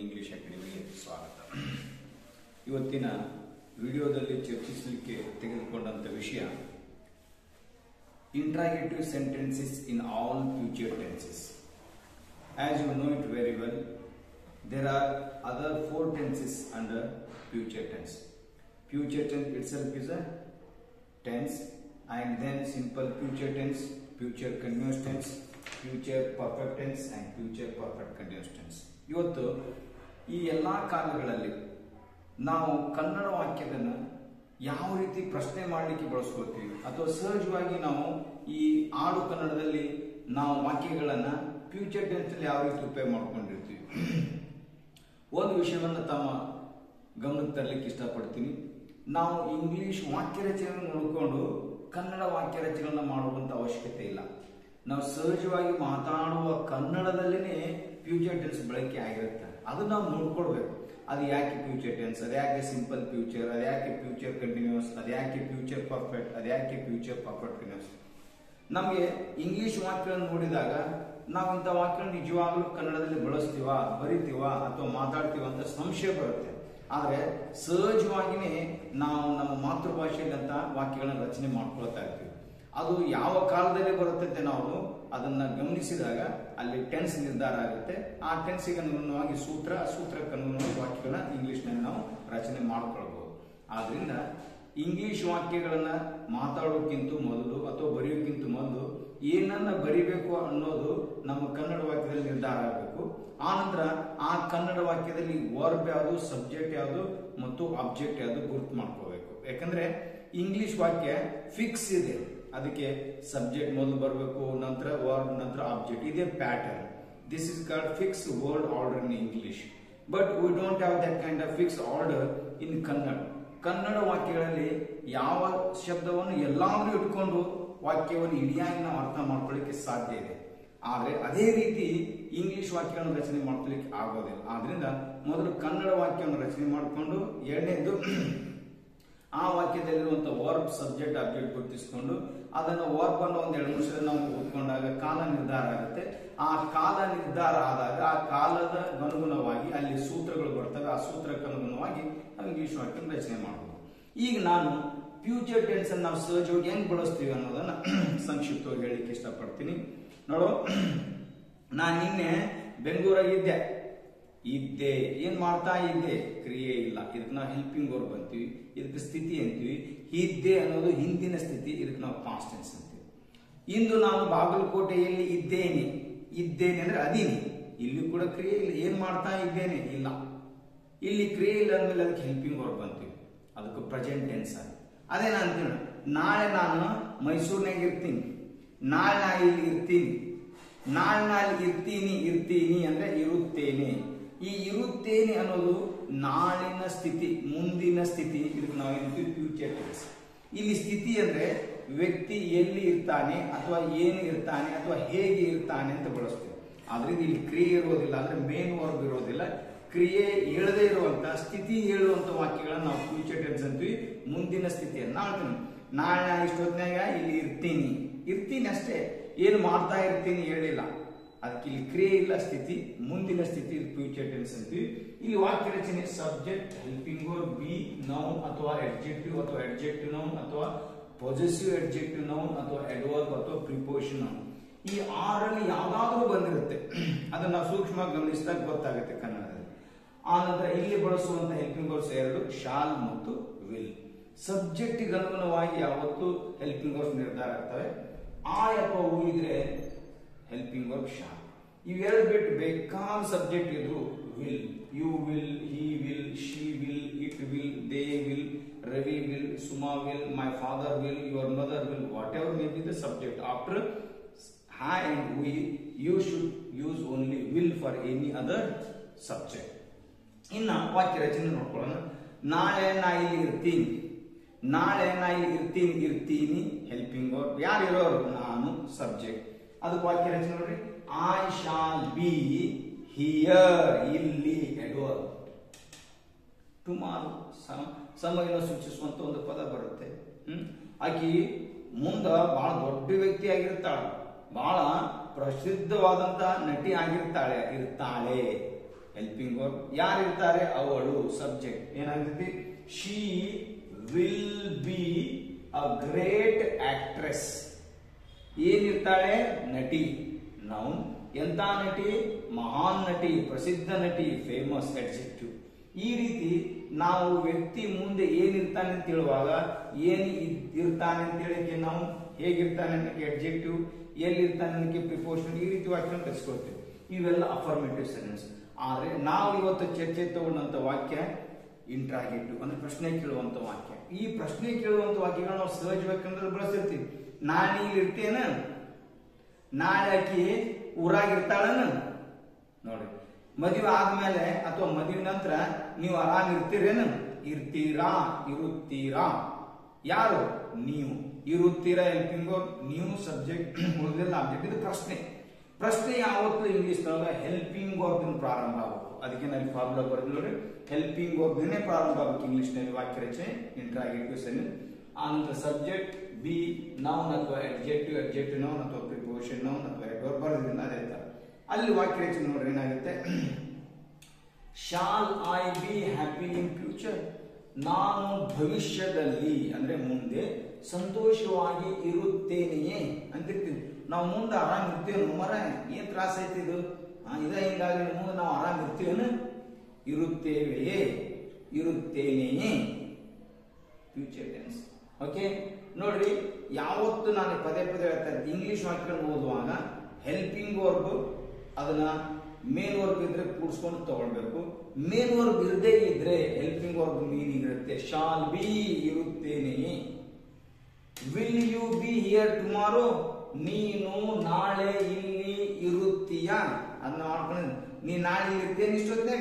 English ಅಕಾಡೆಮಿಗೆ ಸ್ವಾಗತ ಇವತ್ತಿನ ವಿಡಿಯೋದಲ್ಲಿ ಚರ್ಚಿಸಲಿಕ್ಕೆ ತೆಗೆದುಕೊಂಡಂತ ವಿಷಯ interrogative sentences in all future tenses as you know it very well there are other four tenses under future tense future tense itself is a tense and then simple future tense future continuous tense future perfect tense and future perfect continuous tense ಇವತ್ತು ಈ ಎಲ್ಲಾ ಕಾಲಗಳಲ್ಲಿ ನಾವು ಕನ್ನಡ ವಾಕ್ಯದನ್ನ ಯಾವ ರೀತಿ ಪ್ರಶ್ನೆ ಮಾಡಲಿಕ್ಕೆ ಬಳಸ್ಕೊಳ್ತೀವಿ ಅಥವಾ ಸಹಜವಾಗಿ ನಾವು ಈ ಆಡು ಕನ್ನಡದಲ್ಲಿ ನಾವು ವಾಕ್ಯಗಳನ್ನ ಫ್ಯೂಚರ್ ಟೆನ್ಸ್ ಅಲ್ಲಿ ಯಾವ ರೀತಿ ಉಪಯೋಗ ಮಾಡ್ಕೊಂಡಿರ್ತೀವಿ ಒಂದು ವಿಷಯವನ್ನು ತಮ್ಮ ಗಮನಕ್ಕೆ ತರಲಿಕ್ಕೆ ಇಷ್ಟಪಡ್ತೀನಿ ನಾವು ಇಂಗ್ಲಿಷ್ ವಾಕ್ಯ ರಚನೆ ನೋಡಿಕೊಂಡು ಕನ್ನಡ ವಾಕ್ಯ ರಚನೆಗಳನ್ನ ಮಾಡುವಂತ ಅವಶ್ಯಕತೆ ಇಲ್ಲ ನಾವು ಸಹಜವಾಗಿ ಮಾತಾಡುವ ಕನ್ನಡದಲ್ಲಿನೇ ಫ್ಯೂಚರ್ ಟೆನ್ಸ್ ಬಳಕೆ ಆಗಿರುತ್ತೆ ಅದು ನಾವು ನೋಡ್ಕೊಳ್ಬೇಕು ಅದು ಯಾಕೆ ಫ್ಯೂಚರ್ ಟೆನ್ಸ್ ಅದು ಯಾಕೆ ಸಿಂಪಲ್ ಫ್ಯೂಚರ್ ಅದು ಯಾಕೆ ಫ್ಯೂಚರ್ ಕಂಟಿನ್ಯೂಸ್ ಅದು ಯಾಕೆ ಫ್ಯೂಚರ್ ಪರ್ಫೆಕ್ಟ್ ಅದು ಯಾಕೆ ಫ್ಯೂಚರ್ ಪರ್ಫೆಕ್ಟ್ ಕಂಟಿನ್ಯೂಸ್ ನಮಗೆ ಇಂಗ್ಲಿಷ್ ವಾಕ್ಯಗಳನ್ನು ನೋಡಿದಾಗ ನಾವು ಇಂಥ ವಾಕ್ಯಗಳನ್ನು ನಿಜವಾಗ್ಲೂ ಕನ್ನಡದಲ್ಲಿ ಬಳಸ್ತೀವ ಬರಿತೀವ ಅಥವಾ ಮಾತಾಡ್ತೀವ ಅಂತ ಸಂಶಯ ಬರುತ್ತೆ ಆದ್ರೆ ಸಹಜವಾಗಿನೇ ನಾವು ನಮ್ಮ ಮಾತೃಭಾಷೆಯಲ್ಲಿ ಅಂತ ವಾಕ್ಯಗಳನ್ನ ರಚನೆ ಮಾಡ್ಕೊಳ್ತಾ ಇರ್ತೀವಿ ಅದು ಯಾವ ಕಾಲದಲ್ಲಿ ಬರುತ್ತೆ ಅಂತ ನಾವು ಅದನ್ನ ಗಮನಿಸಿದಾಗ ಅಲ್ಲಿ ಟೆನ್ಸ್ ನಿರ್ಧಾರ ಆಗುತ್ತೆ ಆ ಟೆನ್ಸಿಗೆ ಅನುಗುಣವಾಗಿ ಸೂತ್ರ ಆ ಸೂತ್ರಕ್ಕೆ ಅನುಗುಣವಾಗಿ ವಾಕ್ಯಗಳನ್ನ ಇಂಗ್ಲಿಷ್ನಲ್ಲಿ ನಾವು ರಚನೆ ಮಾಡ್ಕೊಳ್ಬಹುದು ಆದ್ರಿಂದ ಇಂಗ್ಲಿಷ್ ವಾಕ್ಯಗಳನ್ನ ಮಾತಾಡೋಕ್ಕಿಂತ ಮೊದಲು ಅಥವಾ ಬರೆಯೋಕ್ಕಿಂತ ಮೊದಲು ಏನನ್ನ ಬರಿಬೇಕು ಅನ್ನೋದು ನಮ್ಮ ಕನ್ನಡ ವಾಕ್ಯದಲ್ಲಿ ನಿರ್ಧಾರ ಆಗಬೇಕು ಆನಂತರ ಆ ಕನ್ನಡ ವಾಕ್ಯದಲ್ಲಿ ವರ್ಬ್ ಯಾವುದು ಸಬ್ಜೆಕ್ಟ್ ಯಾವುದು ಮತ್ತು ಆಬ್ಜೆಕ್ಟ್ ಯಾವುದು ಗುರುತು ಮಾಡ್ಕೋಬೇಕು ಯಾಕಂದ್ರೆ ಇಂಗ್ಲಿಷ್ ವಾಕ್ಯ ಫಿಕ್ಸ್ ಇದೆ ಅದಕ್ಕೆ ಸಬ್ಜೆಕ್ಟ್ ಮೊದಲು ಬರಬೇಕು ನಂತರ ವರ್ಬ್ ನಂತರ ಆಬ್ಜೆಕ್ಟ್ ಇದೇ pattern this is called fix word order in English but we don't have that kind of fix order in Kannada Kannada ವಾಕ್ಯಗಳಲ್ಲಿ ಯಾವ ಶಬ್ದವನ್ನು ಎಲ್ಲಾದ್ರೂ ಇಟ್ಕೊಂಡು ವಾಕ್ಯವನ್ನು ಇಡಿಯಾಗಿ ನಾವು ಅರ್ಥ ಮಾಡ್ಕೊಳ್ಳಿಕ್ಕೆ ಸಾಧ್ಯ ಇದೆ ಆದ್ರೆ ಅದೇ ರೀತಿ ಇಂಗ್ಲಿಷ್ ವಾಕ್ಯಗಳನ್ನು ರಚನೆ ಮಾಡ್ಕೊಳ್ಳಿಕ್ಕೆ ಆಗೋದಿಲ್ಲ ಆದ್ರಿಂದ ಮೊದಲು ಕನ್ನಡ ವಾಕ್ಯವನ್ನು ರಚನೆ ಮಾಡಿಕೊಂಡು ಎರಡನೇದು ಆ ವಾಕ್ಯದಲ್ಲಿರುವಂತಹ ವರ್ಬ್ ಸಬ್ಜೆಕ್ಟ್ ಆಬ್ಜೆಕ್ಟ್ ಗುರುತಿಸಿಕೊಂಡು ಅದನ್ನು ವರ್ಬ್ ಅನ್ನು ಒಂದ್ ಎರಡು ನಿಮಿಷ ನಾವು ಓದ್ಕೊಂಡಾಗ ಕಾಲ ನಿರ್ಧಾರ ಆಗುತ್ತೆ ಆ ಕಾಲ ನಿರ್ಧಾರ ಆದಾಗ ಆ ಕಾಲದ ಅನುಗುಣವಾಗಿ ಅಲ್ಲಿ ಸೂತ್ರಗಳು ಬರ್ತವೆ ಆ ಸೂತ್ರಕ್ಕೆ ಅನುಗುಣವಾಗಿ ನಾವು ಇಂಗ್ಲಿಷ್ ವಾಕ್ಯ ರಚನೆ ಮಾಡಬಹುದು ಈಗ ನಾನು ಫ್ಯೂಚರ್ ಟೆನ್ಸ್ ಅನ್ನು ನಾವು ಸಹಜವಾಗಿ ಹೆಂಗ್ ಬಳಸ್ತೀವಿ ಅನ್ನೋದನ್ನ ಸಂಕ್ಷಿಪ್ತವಾಗಿ ಹೇಳಿಕ್ಕೆ ಇಷ್ಟಪಡ್ತೀನಿ ನೋಡು ನಾನು ನಿನ್ನೆ ಬೆಂಗಳೂರಾಗಿದ್ದೆ ಇದ್ದೆ ಏನ್ ಮಾಡ್ತಾ ಇದ್ದೆ ಕ್ರಿಯೆ ಇಲ್ಲ ಇದಕ್ಕೆ ನಾವು ಹೆಲ್ಪಿಂಗ್ ವರ್ಬ್ ಅಂತೀವಿ ಇದಕ್ಕೆ ಸ್ಥಿತಿ ಅಂತೀವಿ ಇದ್ದೆ ಅನ್ನೋದು ಹಿಂದಿನ ಸ್ಥಿತಿ ಇದಕ್ಕೆ ನಾವು ಪಾಸ್ಟ್ ಟೆನ್ಸ್ ಅಂತೀವಿ ಇಂದು ನಾನು ಬಾಗಲಕೋಟೆಯಲ್ಲಿ ಇದ್ದೇನೆ ಇದ್ದೇನೆ ಅಂದ್ರೆ ಅದೀನಿ ಇಲ್ಲಿ ಕೂಡ ಕ್ರಿಯೆ ಇಲ್ಲ ಏನ್ ಮಾಡ್ತಾ ಇದ್ದೇನೆ ಇಲ್ಲ ಇಲ್ಲಿ ಕ್ರಿಯೆ ಇಲ್ಲ ಅಂದ್ಮೇಲೆ ಅದಕ್ಕೆ ಹೆಲ್ಪಿಂಗ್ ವರ್ಬ್ ಅಂತೀವಿ ಅದಕ್ಕೆ ಪ್ರೆಸೆಂಟ್ ಟೆನ್ಸ್ ಅದು ಅದೇ ನಾನು ಅಂತೀನಿ ನಾಳೆ ನಾನು ಮೈಸೂರಿನಾಗ ಇರ್ತೀನಿ ನಾಳೆ ನಾ ಇಲ್ಲಿ ಇರ್ತೀನಿ ನಾಳೆ ನಾ ಇಲ್ಲಿ ಇರ್ತೀನಿ ಇರ್ತೀನಿ ಅಂದ್ರೆ ಇರುತ್ತೇನೆ ಈ ಇರುತ್ತೇನೆ ಅನ್ನೋದು ನಾಳಿನ ಸ್ಥಿತಿ ಮುಂದಿನ ಸ್ಥಿತಿ ಇದಕ್ಕೆ ನಾವು ಏನಂತೀವಿ ಫ್ಯೂಚರ್ ಟೆನ್ಸ್ ಇಲ್ಲಿ ಸ್ಥಿತಿ ಅಂದ್ರೆ ವ್ಯಕ್ತಿ ಎಲ್ಲಿ ಇರ್ತಾನೆ ಅಥವಾ ಏನು ಇರ್ತಾನೆ ಅಥವಾ ಹೇಗೆ ಇರ್ತಾನೆ ಅಂತ ಬಳಸ್ತೀವಿ ಆದ್ರಿಂದ ಇಲ್ಲಿ ಕ್ರಿಯೆ ಇರೋದಿಲ್ಲ ಅಂದ್ರೆ ಮೇನ್ ವರ್ಬ್ ಇರೋದಿಲ್ಲ ಕ್ರಿಯೆ ಹೇಳದೇ ಇರುವಂತ ಸ್ಥಿತಿ ಹೇಳುವಂತ ವಾಕ್ಯಗಳನ್ನ ನಾವು ಫ್ಯೂಚರ್ ಟೆನ್ಸ್ ಅಂತೀವಿ ಮುಂದಿನ ಸ್ಥಿತಿಯನ್ನು ನಾವು ನಾಳೆ ನಾ ಇಷ್ಟೊತ್ತಿನಾಗ ಇಲ್ಲಿ ಇರ್ತೀನಿ ಇರ್ತೀನಿ ಅಷ್ಟೇ ಏನು ಮಾಡ್ತಾ ಇರ್ತೀನಿ ಹೇಳಿಲ್ಲ ಅದಕ್ಕೆ ಇಲ್ಲಿ ಕ್ರಿಯೆ ಇಲ್ಲ ಸ್ಥಿತಿ ಮುಂದಿನ ಸ್ಥಿತಿ ಫ್ಯೂಚರ್ ಟೆನ್ಸ್ ಅಂತೀವಿ ಇಲ್ಲಿ ವಾಕ್ಯ ರಚನೆ subject helping verb be noun ಅಥವಾ ಎಡ್ಜೆಕ್ಟಿವ್ ಅಥವಾ ಎಡ್ಜೆಕ್ಟಿವ್ ನೌನ್ ಅಥವಾ ಪೊಸೆಸಿವ್ ಎಡ್ಜೆಕ್ಟಿವ್ ನೌನ್ ಅಥವಾ ಎಡ್ವರ್ಬ್ ಅಥವಾ ಪ್ರಿಪೋಷನ್ ನೌನ್ ಈ ಆರಲ್ಲಿ ಯಾವ್ದಾದ್ರೂ ಬಂದಿರುತ್ತೆ ಅದನ್ನ ನಾವು ಸೂಕ್ಷ್ಮವಾಗಿ ಗಮನಿಸಿದಾಗ ಗೊತ್ತಾಗುತ್ತೆ ಕನ್ನಡದಲ್ಲಿ ಆನಂತರ ಇಲ್ಲಿ ಬಳಸುವಂತ ಹೆಲ್ಪಿಂಗ್ ವರ್ಬ್ಸ್ ಎರಡು ಶಾಲ್ ಮತ್ತು ವಿಲ್ ಸಬ್ಜೆಕ್ಟಿಗೆ ಅನುಗುಣವಾಗಿ ಯಾವತ್ತು ಹೆಲ್ಪಿಂಗ್ ವರ್ಬ್ಸ್ ನಿರ್ಧಾರ ಆಗ್ತವೆ ಆ ಅಥವಾ ಹೂ ಇದ್ರೆ ಹೆಲ್ಪಿಂಗ್ ವರ್ಬ್ ಶಾಲ್ ಇವೆರಡು ಬಿಟ್ಟು ಬೇಕಾದ ಸಬ್ಜೆಕ್ಟ್ ಇದ್ರು will you will he will she will it will they will Ravi will Suma will my father will your mother will whatever may be the subject after I and we you should use only will for any other subject ಇನ್ನ ವಾಕ್ಯ ರಚನೆ ನೋಡ್ಕೊಳ್ಳೋಣ ನಾಳೆ ನಾ ಇಲ್ಲಿ ಇರ್ತೀನಿ ನಾಳೆ ನಾ ಇಲ್ಲಿ ಇರ್ತೀನಿ ಇರ್ತೀನಿ ಹೆಲ್ಪಿಂಗ್ ವರ್ಬ್ ಯಾರು ಇರೋರು ನಾನು ಸಬ್ಜೆಕ್ಟ್ ಅದಕ್ಕೆ ವಾಕ್ಯ ರಚನೆ ನೋಡ್ರಿ ಐ ಶಾಲ್ ಬಿ ಹಿಯರ್ ಇಲ್ಲಿ ಎಡ್ವರ್ಬ್ ಟುಮಾರೋ ಸಮಯವನ್ನು ಸೂಚಿಸುವಂತ ಒಂದು ಪದ ಬರುತ್ತೆ ಹ್ಮ್ ಆಕಿ ಮುಂದ ಬಹಳ ದೊಡ್ಡ ವ್ಯಕ್ತಿ ಆಗಿರ್ತಾಳೆ ಬಹಳ ಪ್ರಸಿದ್ಧವಾದಂತ ನಟಿ ಆಗಿರ್ತಾಳೆ ಇರ್ತಾಳೆ ಹೆಲ್ಪಿಂಗ್ ವರ್ಬ್ ಯಾರಿರ್ತಾರೆ ಅವಳು ಸಬ್ಜೆಕ್ಟ್ ಏನಾಗ್ತೈತಿ she will be a great actress ಏನಿರ್ತಾಳೆ ನಟಿ ನಾವು ಎಂತ ನಟಿ ಮಹಾನ್ ನಟಿ ಪ್ರಸಿದ್ಧ ನಟಿ ಫೇಮಸ್ ಎಡ್ಜೆಕ್ಟಿವ್ ಈ ರೀತಿ ನಾವು ವ್ಯಕ್ತಿ ಮುಂದೆ ಏನಿರ್ತಾನೆ ಅಂತ ಹೇಳುವಾಗ ಏನ್ ಇದ್- ಇರ್ತಾನೆ ಅಂತ ಹೇಳಕ್ಕೆ ನಾವು ಹೇಗಿರ್ತಾನೆ ಅನ್ನಕ್ಕೆ ಎಡ್ಜೆಕ್ಟಿವ್ ಎಲ್ಲಿರ್ತಾನೆ ಅನ್ನಕ್ಕೆ ಪ್ರಿಪೋಷನ್ ಈ ರೀತಿ ವಾಕ್ಯ ಕಲಿಸ್ಕೊಳ್ತೇವೆ ಇವೆಲ್ಲ ಅಫರ್ಮೇಟಿವ್ ಸೆನ್ಸ್ ಆದ್ರೆ ನಾವು ಇವತ್ತು ಚರ್ಚೆ ತಗೊಂಡಂತ ವಾಕ್ಯ ಇಂಟ್ರಾಗೇಟಿವ್ ಅಂದ್ರೆ ಪ್ರಶ್ನೆ ಕೇಳುವಂತ ವಾಕ್ಯ ಈ ಪ್ರಶ್ನೆ ಕೇಳುವಂತ ವಾಕ್ಯಗಳು ನಾವು ಸಹಜಬೇಕಂದ್ರೆ ಬಳಸಿರ್ತೀವಿ ನಾನು ಇಲ್ಲಿ ಇರ್ತೇನ ನಾಳೆ ಆಕಿ ಊರಾಗ ಇರ್ತಾಳನ ನೋಡಿ ಮದುವೆ ಆದ್ಮೇಲೆ ಅಥವಾ ಮದುವೆ ನಂತರ ನೀವು ಆರಾಮ್ ಇರ್ತೀರೇನು ಇರ್ತೀರಾ ಇರುತ್ತೀರಾ ಯಾರು ನೀವು ಇರುತ್ತೀರಾ ಹೆಲ್ಪಿಂಗ್ ನೀವು ಸಬ್ಜೆಕ್ಟ್ ಉಳಿದಿಲ್ಲ ಆಬ್ಜೆಕ್ಟ್ ಇದು ಪ್ರಶ್ನೆ ಪ್ರಶ್ನೆ ಯಾವತ್ತು ಇಂಗ್ಲಿಷ್ ನೊಳಗ ಹೆಲ್ಪಿಂಗ್ ವರ್ಬ್ ಪ್ರಾರಂಭ ಆಗಬೇಕು ಅದಕ್ಕೆ ನಾನು ಫಾರ್ಮುಲಾ ಬರೆದು ನೋಡಿ ಹೆಲ್ಪಿಂಗ್ ವರ್ಬ್ ಪ್ರಾರಂಭ ಆಗಬೇಕು ಇಂಗ್ಲಿಷ್ ನಲ್ಲಿ ವಾಕ್ಯ ರಚನೆ ಇಂಟ್ರಾಗೇಟಿವ್ ಸೆನ್ಸ್ ಆನಂತರ ಸಬ್ಜೆಕ್ಟ್ ಬಿ ನೌನ್ ಅಥವಾ ಅಡ್ಜೆಕ್ಟಿವ್ ಅಡ್ಜೆಕ್ಟಿವ್ ನೌನ್ ಅಥವಾ ಪ್ರಿಪೋಷನ್ ನೌನ್ ಅಥವಾ ಎಡ್ವರ್ಬ್ ಬರೋದ್ರಿಂದ ಅದೇ ತರ ಅಲ್ಲಿ ವಾಕ್ಯ ರಚನೆ ನೋಡ್ರಿ ಏನಾಗುತ್ತೆ shall I be happy in future ನಾನು ಭವಿಷ್ಯದಲ್ಲಿ ಅಂದ್ರೆ ಮುಂದೆ ಸಂತೋಷವಾಗಿ ಇರುತ್ತೇನೆಯೇ ಅಂತಿರ್ತೀವಿ ನಾವು ಮುಂದೆ ಆರಾಮ್ ಇರ್ತೇವೆ ಮರ ಏನ್ ತ್ರಾಸ ಐತಿ ಇದು ಆ, ಇದ ಹಿಂಗಾಗಿ ಮುಂದೆ ನಾವು ಆರಾಮ್ ಇರ್ತೀವೇನು ಇರುತ್ತೇವೆಯೇ ಇರುತ್ತೇನೆಯೇ ಫ್ಯೂಚರ್ ಟೆನ್ಸ್ ಓಕೆ ನೋಡ್ರಿ ಯಾವತ್ತು ನಾನು ಪದೇ ಪದೇ ಹೇಳ್ತಾ ಇದ್ದೆ ಇಂಗ್ಲಿಷ್ ವಾಕ್ಯಗಳನ್ನು ಓದುವಾಗ ಹೆಲ್ಪಿಂಗ್ ವರ್ಬ್ ಅದನ್ನ ಮೇನ್ ವರ್ಬ್ ಇದ್ರೆ ಕೂಡಿಸ್ಕೊಂಡು ತಗೊಳ್ಬೇಕು ಮೇನ್ ವರ್ಬ್ ಇರದೇ ಇದ್ರೆ ಹೆಲ್ಪಿಂಗ್ ವರ್ಬ್ ಮೀನಿಂಗ್ ಇರುತ್ತೆ ಶಾಲ್ ಬಿ ಇರುತ್ತೇನೆಯೇ will you be here tomorrow ನೀನು ನಾಳೆ ಇಲ್ಲಿ ಇರುತ್ತೀಯ ಅದನ್ನ ಮಾಡ್ಕೊಂಡು ನೀ ನಾಳೆ ಇಲ್ಲಿ ಇರ್ತೇನೆ ಇಷ್ಟೊತ್ತಾಗ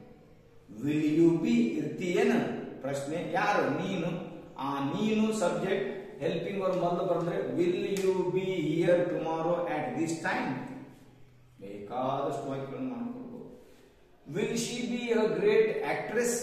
ವಿಲ್ ಯು ಬಿ ಇರ್ತೀಯೇನ ಪ್ರಶ್ನೆ ಯಾರು ನೀನು ಆ ನೀನು ಸಬ್ಜೆಕ್ಟ್ ಹೆಲ್ಪಿಂಗ್ ಅವ್ರ ಮೊದಲು ಬರೆದ್ರೆ will you be here tomorrow at this time ಬೇಕಾದಷ್ಟು ವಾಕ್ಯಗಳನ್ನು ಮಾಡ್ಕೊಳ್ಬಹುದು will she be a great actress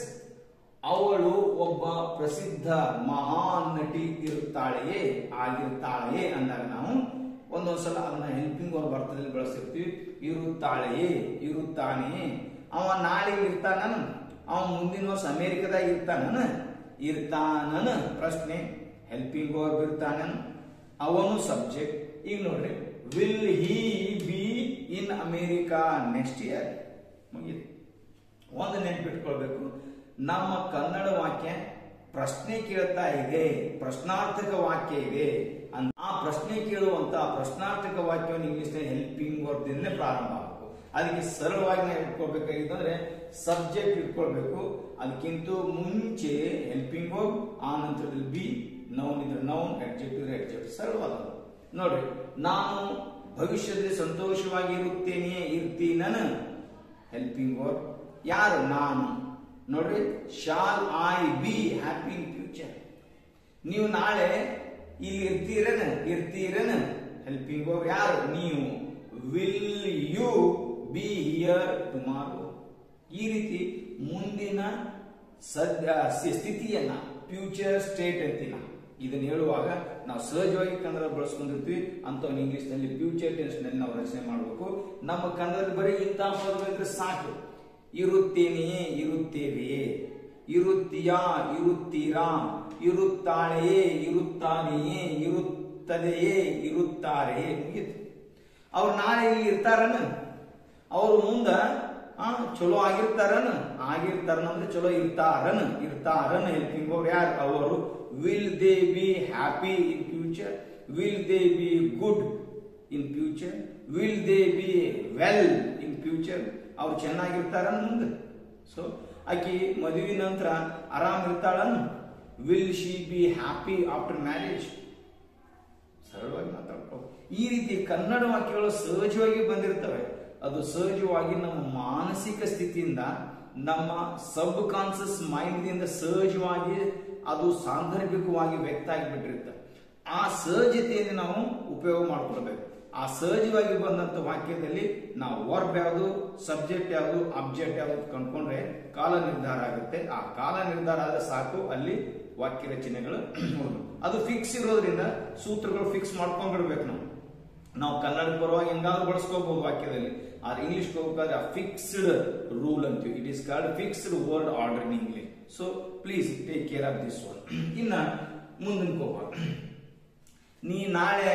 ಅವಳು ಒಬ್ಬ ಪ್ರಸಿದ್ಧ ಮಹಾನ್ ನಟಿ ಇರುತ್ತಾಳೆಯೇ ಆಗಿರ್ತಾಳೆಯೇ ಅಂದಾಗ ನಾವು ಒಂದೊಂದ್ಸಲ ಅದನ್ನ ಹೆಲ್ಪಿಂಗ್ ಅವ್ರ ಬರ್ತದಲ್ಲಿ ಬಳಸಿರ್ತೀವಿ ಇರುತ್ತಾಳೆಯೇ ಇರುತ್ತಾನೆಯೇ ಅವ ನಾಳೆ ಇರ್ತಾನ ಅವ ಮುಂದಿನ ವರ್ಷ ಅಮೆರಿಕದಾಗ ಇರ್ತಾನ ಇರ್ತಾನನ ಪ್ರಶ್ನೆ ಹೆಲ್ಪಿಂಗ್ ವರ್ಬ್ ಇರ್ತಾನ ಅವನು ಸಬ್ಜೆಕ್ಟ್ ಈಗ ನೋಡ್ರಿ will he be in America next year ಮುಗೀತು ಒಂದು ನೆನ್ಪಿಟ್ಕೊಳ್ಬೇಕು ನಮ್ಮ ಕನ್ನಡ ವಾಕ್ಯ ಪ್ರಶ್ನೆ ಕೇಳ್ತಾ ಇದೆ ಪ್ರಶ್ನಾರ್ಥಕ ವಾಕ್ಯ ಇದೆ ಅನ್- ಆ ಪ್ರಶ್ನೆ ಕೇಳುವಂತ ಪ್ರಶ್ನಾರ್ಥಕ ವಾಕ್ಯವನ್ನು ಇಂಗ್ಲಿಷ್ ಹೆಲ್ಪಿಂಗ್ ವರ್ಡ್ದಿಂದಲೇ ಪ್ರಾರಂಭ ಆಗಬೇಕು ಅದಕ್ಕೆ ಸರಳವಾಗಿ ನಾವು ಇಟ್ಕೊಳ್ಬೇಕಾಗಿತ್ತು ಅಂದ್ರೆ ಸಬ್ಜೆಕ್ಟ್ ಇಟ್ಕೊಳ್ಬೇಕು ಅದಕ್ಕಿಂತ ಮುಂಚೆ ಹೆಲ್ಪಿಂಗ್ ವರ್ಬ್ ಆ ನಂತರದಲ್ಲಿ ಬಿ ನೌನ್ ಇದ್ರೆ ನೌನ್ ಅಡ್ಜೆಕ್ಟಿವ್ ಅಡ್ಜೆಕ್ಟ್ ಸರಳವಾದ ನೋಡ್ರಿ ನಾನು ಭವಿಷ್ಯದಲ್ಲಿ ಸಂತೋಷವಾಗಿ ಇರುತ್ತೇನೆಯೇ ಇರ್ತೀನನ ಹೆಲ್ಪಿಂಗ್ ವರ್ಬ್ ಯಾರು ನಾನು ನೋಡ್ರಿ shall I be happy in future ನೀವು ನಾಳೆ ಇಲ್ಲಿ ಇರ್ತೀರನ ಇರ್ತೀರನ ಹೆಲ್ಪಿಂಗ್ ವರ್ಬ್ ಯಾರು ನೀವು will you be here tomorrow ಈ ರೀತಿ ಮುಂದಿನ ಸದ್ಯ ಸ್ಥಿ- ಸ್ಥಿತಿಯನ್ನ ಫ್ಯೂಚರ್ ಸ್ಟೇಟ್ ಅಂತೀವಿ ನಾವು ಇದನ್ನ ಹೇಳುವಾಗ ನಾವು ಸಹಜವಾಗಿ ಕನ್ನಡ ಬಳಸ್ಕೊಂಡಿರ್ತೀವಿ ಅಂತ ಇಂಗ್ಲಿಷ್ ನಲ್ಲಿ ಫ್ಯೂಚರ್ ಟೆನ್ಸ್ ನಲ್ಲಿ ನಾವು ರಚನೆ ಮಾಡಬೇಕು ನಮ್ಮ ಕನ್ನಡದಲ್ಲಿ ಬರೀ ಇಂಥ ಪದಗಳಿದ್ರೆ ಸಾಕು ಇರುತ್ತೇನೆಯೇ ಇರುತ್ತೇವೆಯೇ ಇರುತ್ತೀಯಾ ಇರುತ್ತೀರಾ ಇರುತ್ತಾಳೆಯೇ ಇರುತ್ತಾನೆಯೇ ಇರುತ್ತದೆಯೇ ಇರುತ್ತಾರೆಯೇ ಮುಗೀತು ಅವ್ರು ನಾಳೆ ಇಲ್ಲಿ ಇರ್ತಾರನ ಅವ್ರು ಮುಂದ ಆ ಚಲೋ ಆಗಿರ್ತಾರನ ಆಗಿರ್ತಾರನ ಅಂದ್ರೆ ಚಲೋ ಇರ್ತಾರನ ಇರ್ತಾರನ ಹೆಲ್ಪಿಂಗ್ ಅವ್ರು ಯಾರು ಅವರು will they be happy in future will they be good in future will they be well in future ಅವ್ರು ಚೆನ್ನಾಗಿರ್ತಾರನ್ ಮುಂದೆ ಸೊ ಆಕಿ ಮದುವೆ ನಂತರ ಆರಾಮ್ ಇರ್ತಾಳನ್ will she be happy after marriage ಸರಳವಾಗಿ ಮಾತಾಡ್ಕೋ ಈ ರೀತಿ ಕನ್ನಡ ವಾಕ್ಯಗಳು ಸಹಜವಾಗಿ ಬಂದಿರ್ತವೆ ಅದು ಸಹಜವಾಗಿ ನಮ್ಮ ಮಾನಸಿಕ ಸ್ಥಿತಿಯಿಂದ ನಮ್ಮ ಸಬ್ ಕಾನ್ಸಿಯಸ್ ಮೈಂಡ್ ದಿಂದ ಸಹಜವಾಗಿ ಅದು ಸಾಂದರ್ಭಿಕವಾಗಿ ವ್ಯಕ್ತ ಆಗಿಬಿಟ್ಟಿರುತ್ತೆ ಆ ಸಹಜತೆಯನ್ನು ನಾವು ಉಪಯೋಗ ಮಾಡ್ಕೊಳ್ಬೇಕು ಆ ಸಹಜವಾಗಿ ಬಂದಂತ ವಾಕ್ಯದಲ್ಲಿ ನಾವು ವರ್ಬ್ ಯಾವುದು ಸಬ್ಜೆಕ್ಟ್ ಯಾವುದು ಅಬ್ಜೆಕ್ಟ್ ಯಾವುದು ಕಂಡ್ಕೊಂಡ್ರೆ ಕಾಲ ನಿರ್ಧಾರ ಆಗುತ್ತೆ ಆ ಕಾಲ ನಿರ್ಧಾರ ಆದ್ರೆ ಸಾಕು ಅಲ್ಲಿ ವಾಕ್ಯ ರಚನೆಗಳು ಮುಗ್ದು. ಅದು ಫಿಕ್ಸ್ ಇರೋದ್ರಿಂದ ಸೂತ್ರಗಳು ಫಿಕ್ಸ್ ಮಾಡ್ಕೊಂಡ್ಬಿಡ್ಬೇಕು ನಾವು ನಾವು ಕನ್ನಡ ಪರವಾಗಿ ಹೆಂಗಾದ್ರೂ ಬಳಸ್ಕೋಬಹುದು ವಾಕ್ಯದಲ್ಲಿ ಆರ್ ಇಂಗ್ಲಿಷ್ ಹೋಗ್ಬೇಕಾದ್ರೆ ಫಿಕ್ಸ್ಡ್ ರೂಲ್ ಅಂತೀವಿ it is called fixed word order in English so please take care of this one ಇನ್ನ ಮುಂದಿನ ಹೋಗೋಣ ನೀ ನಾಳೆ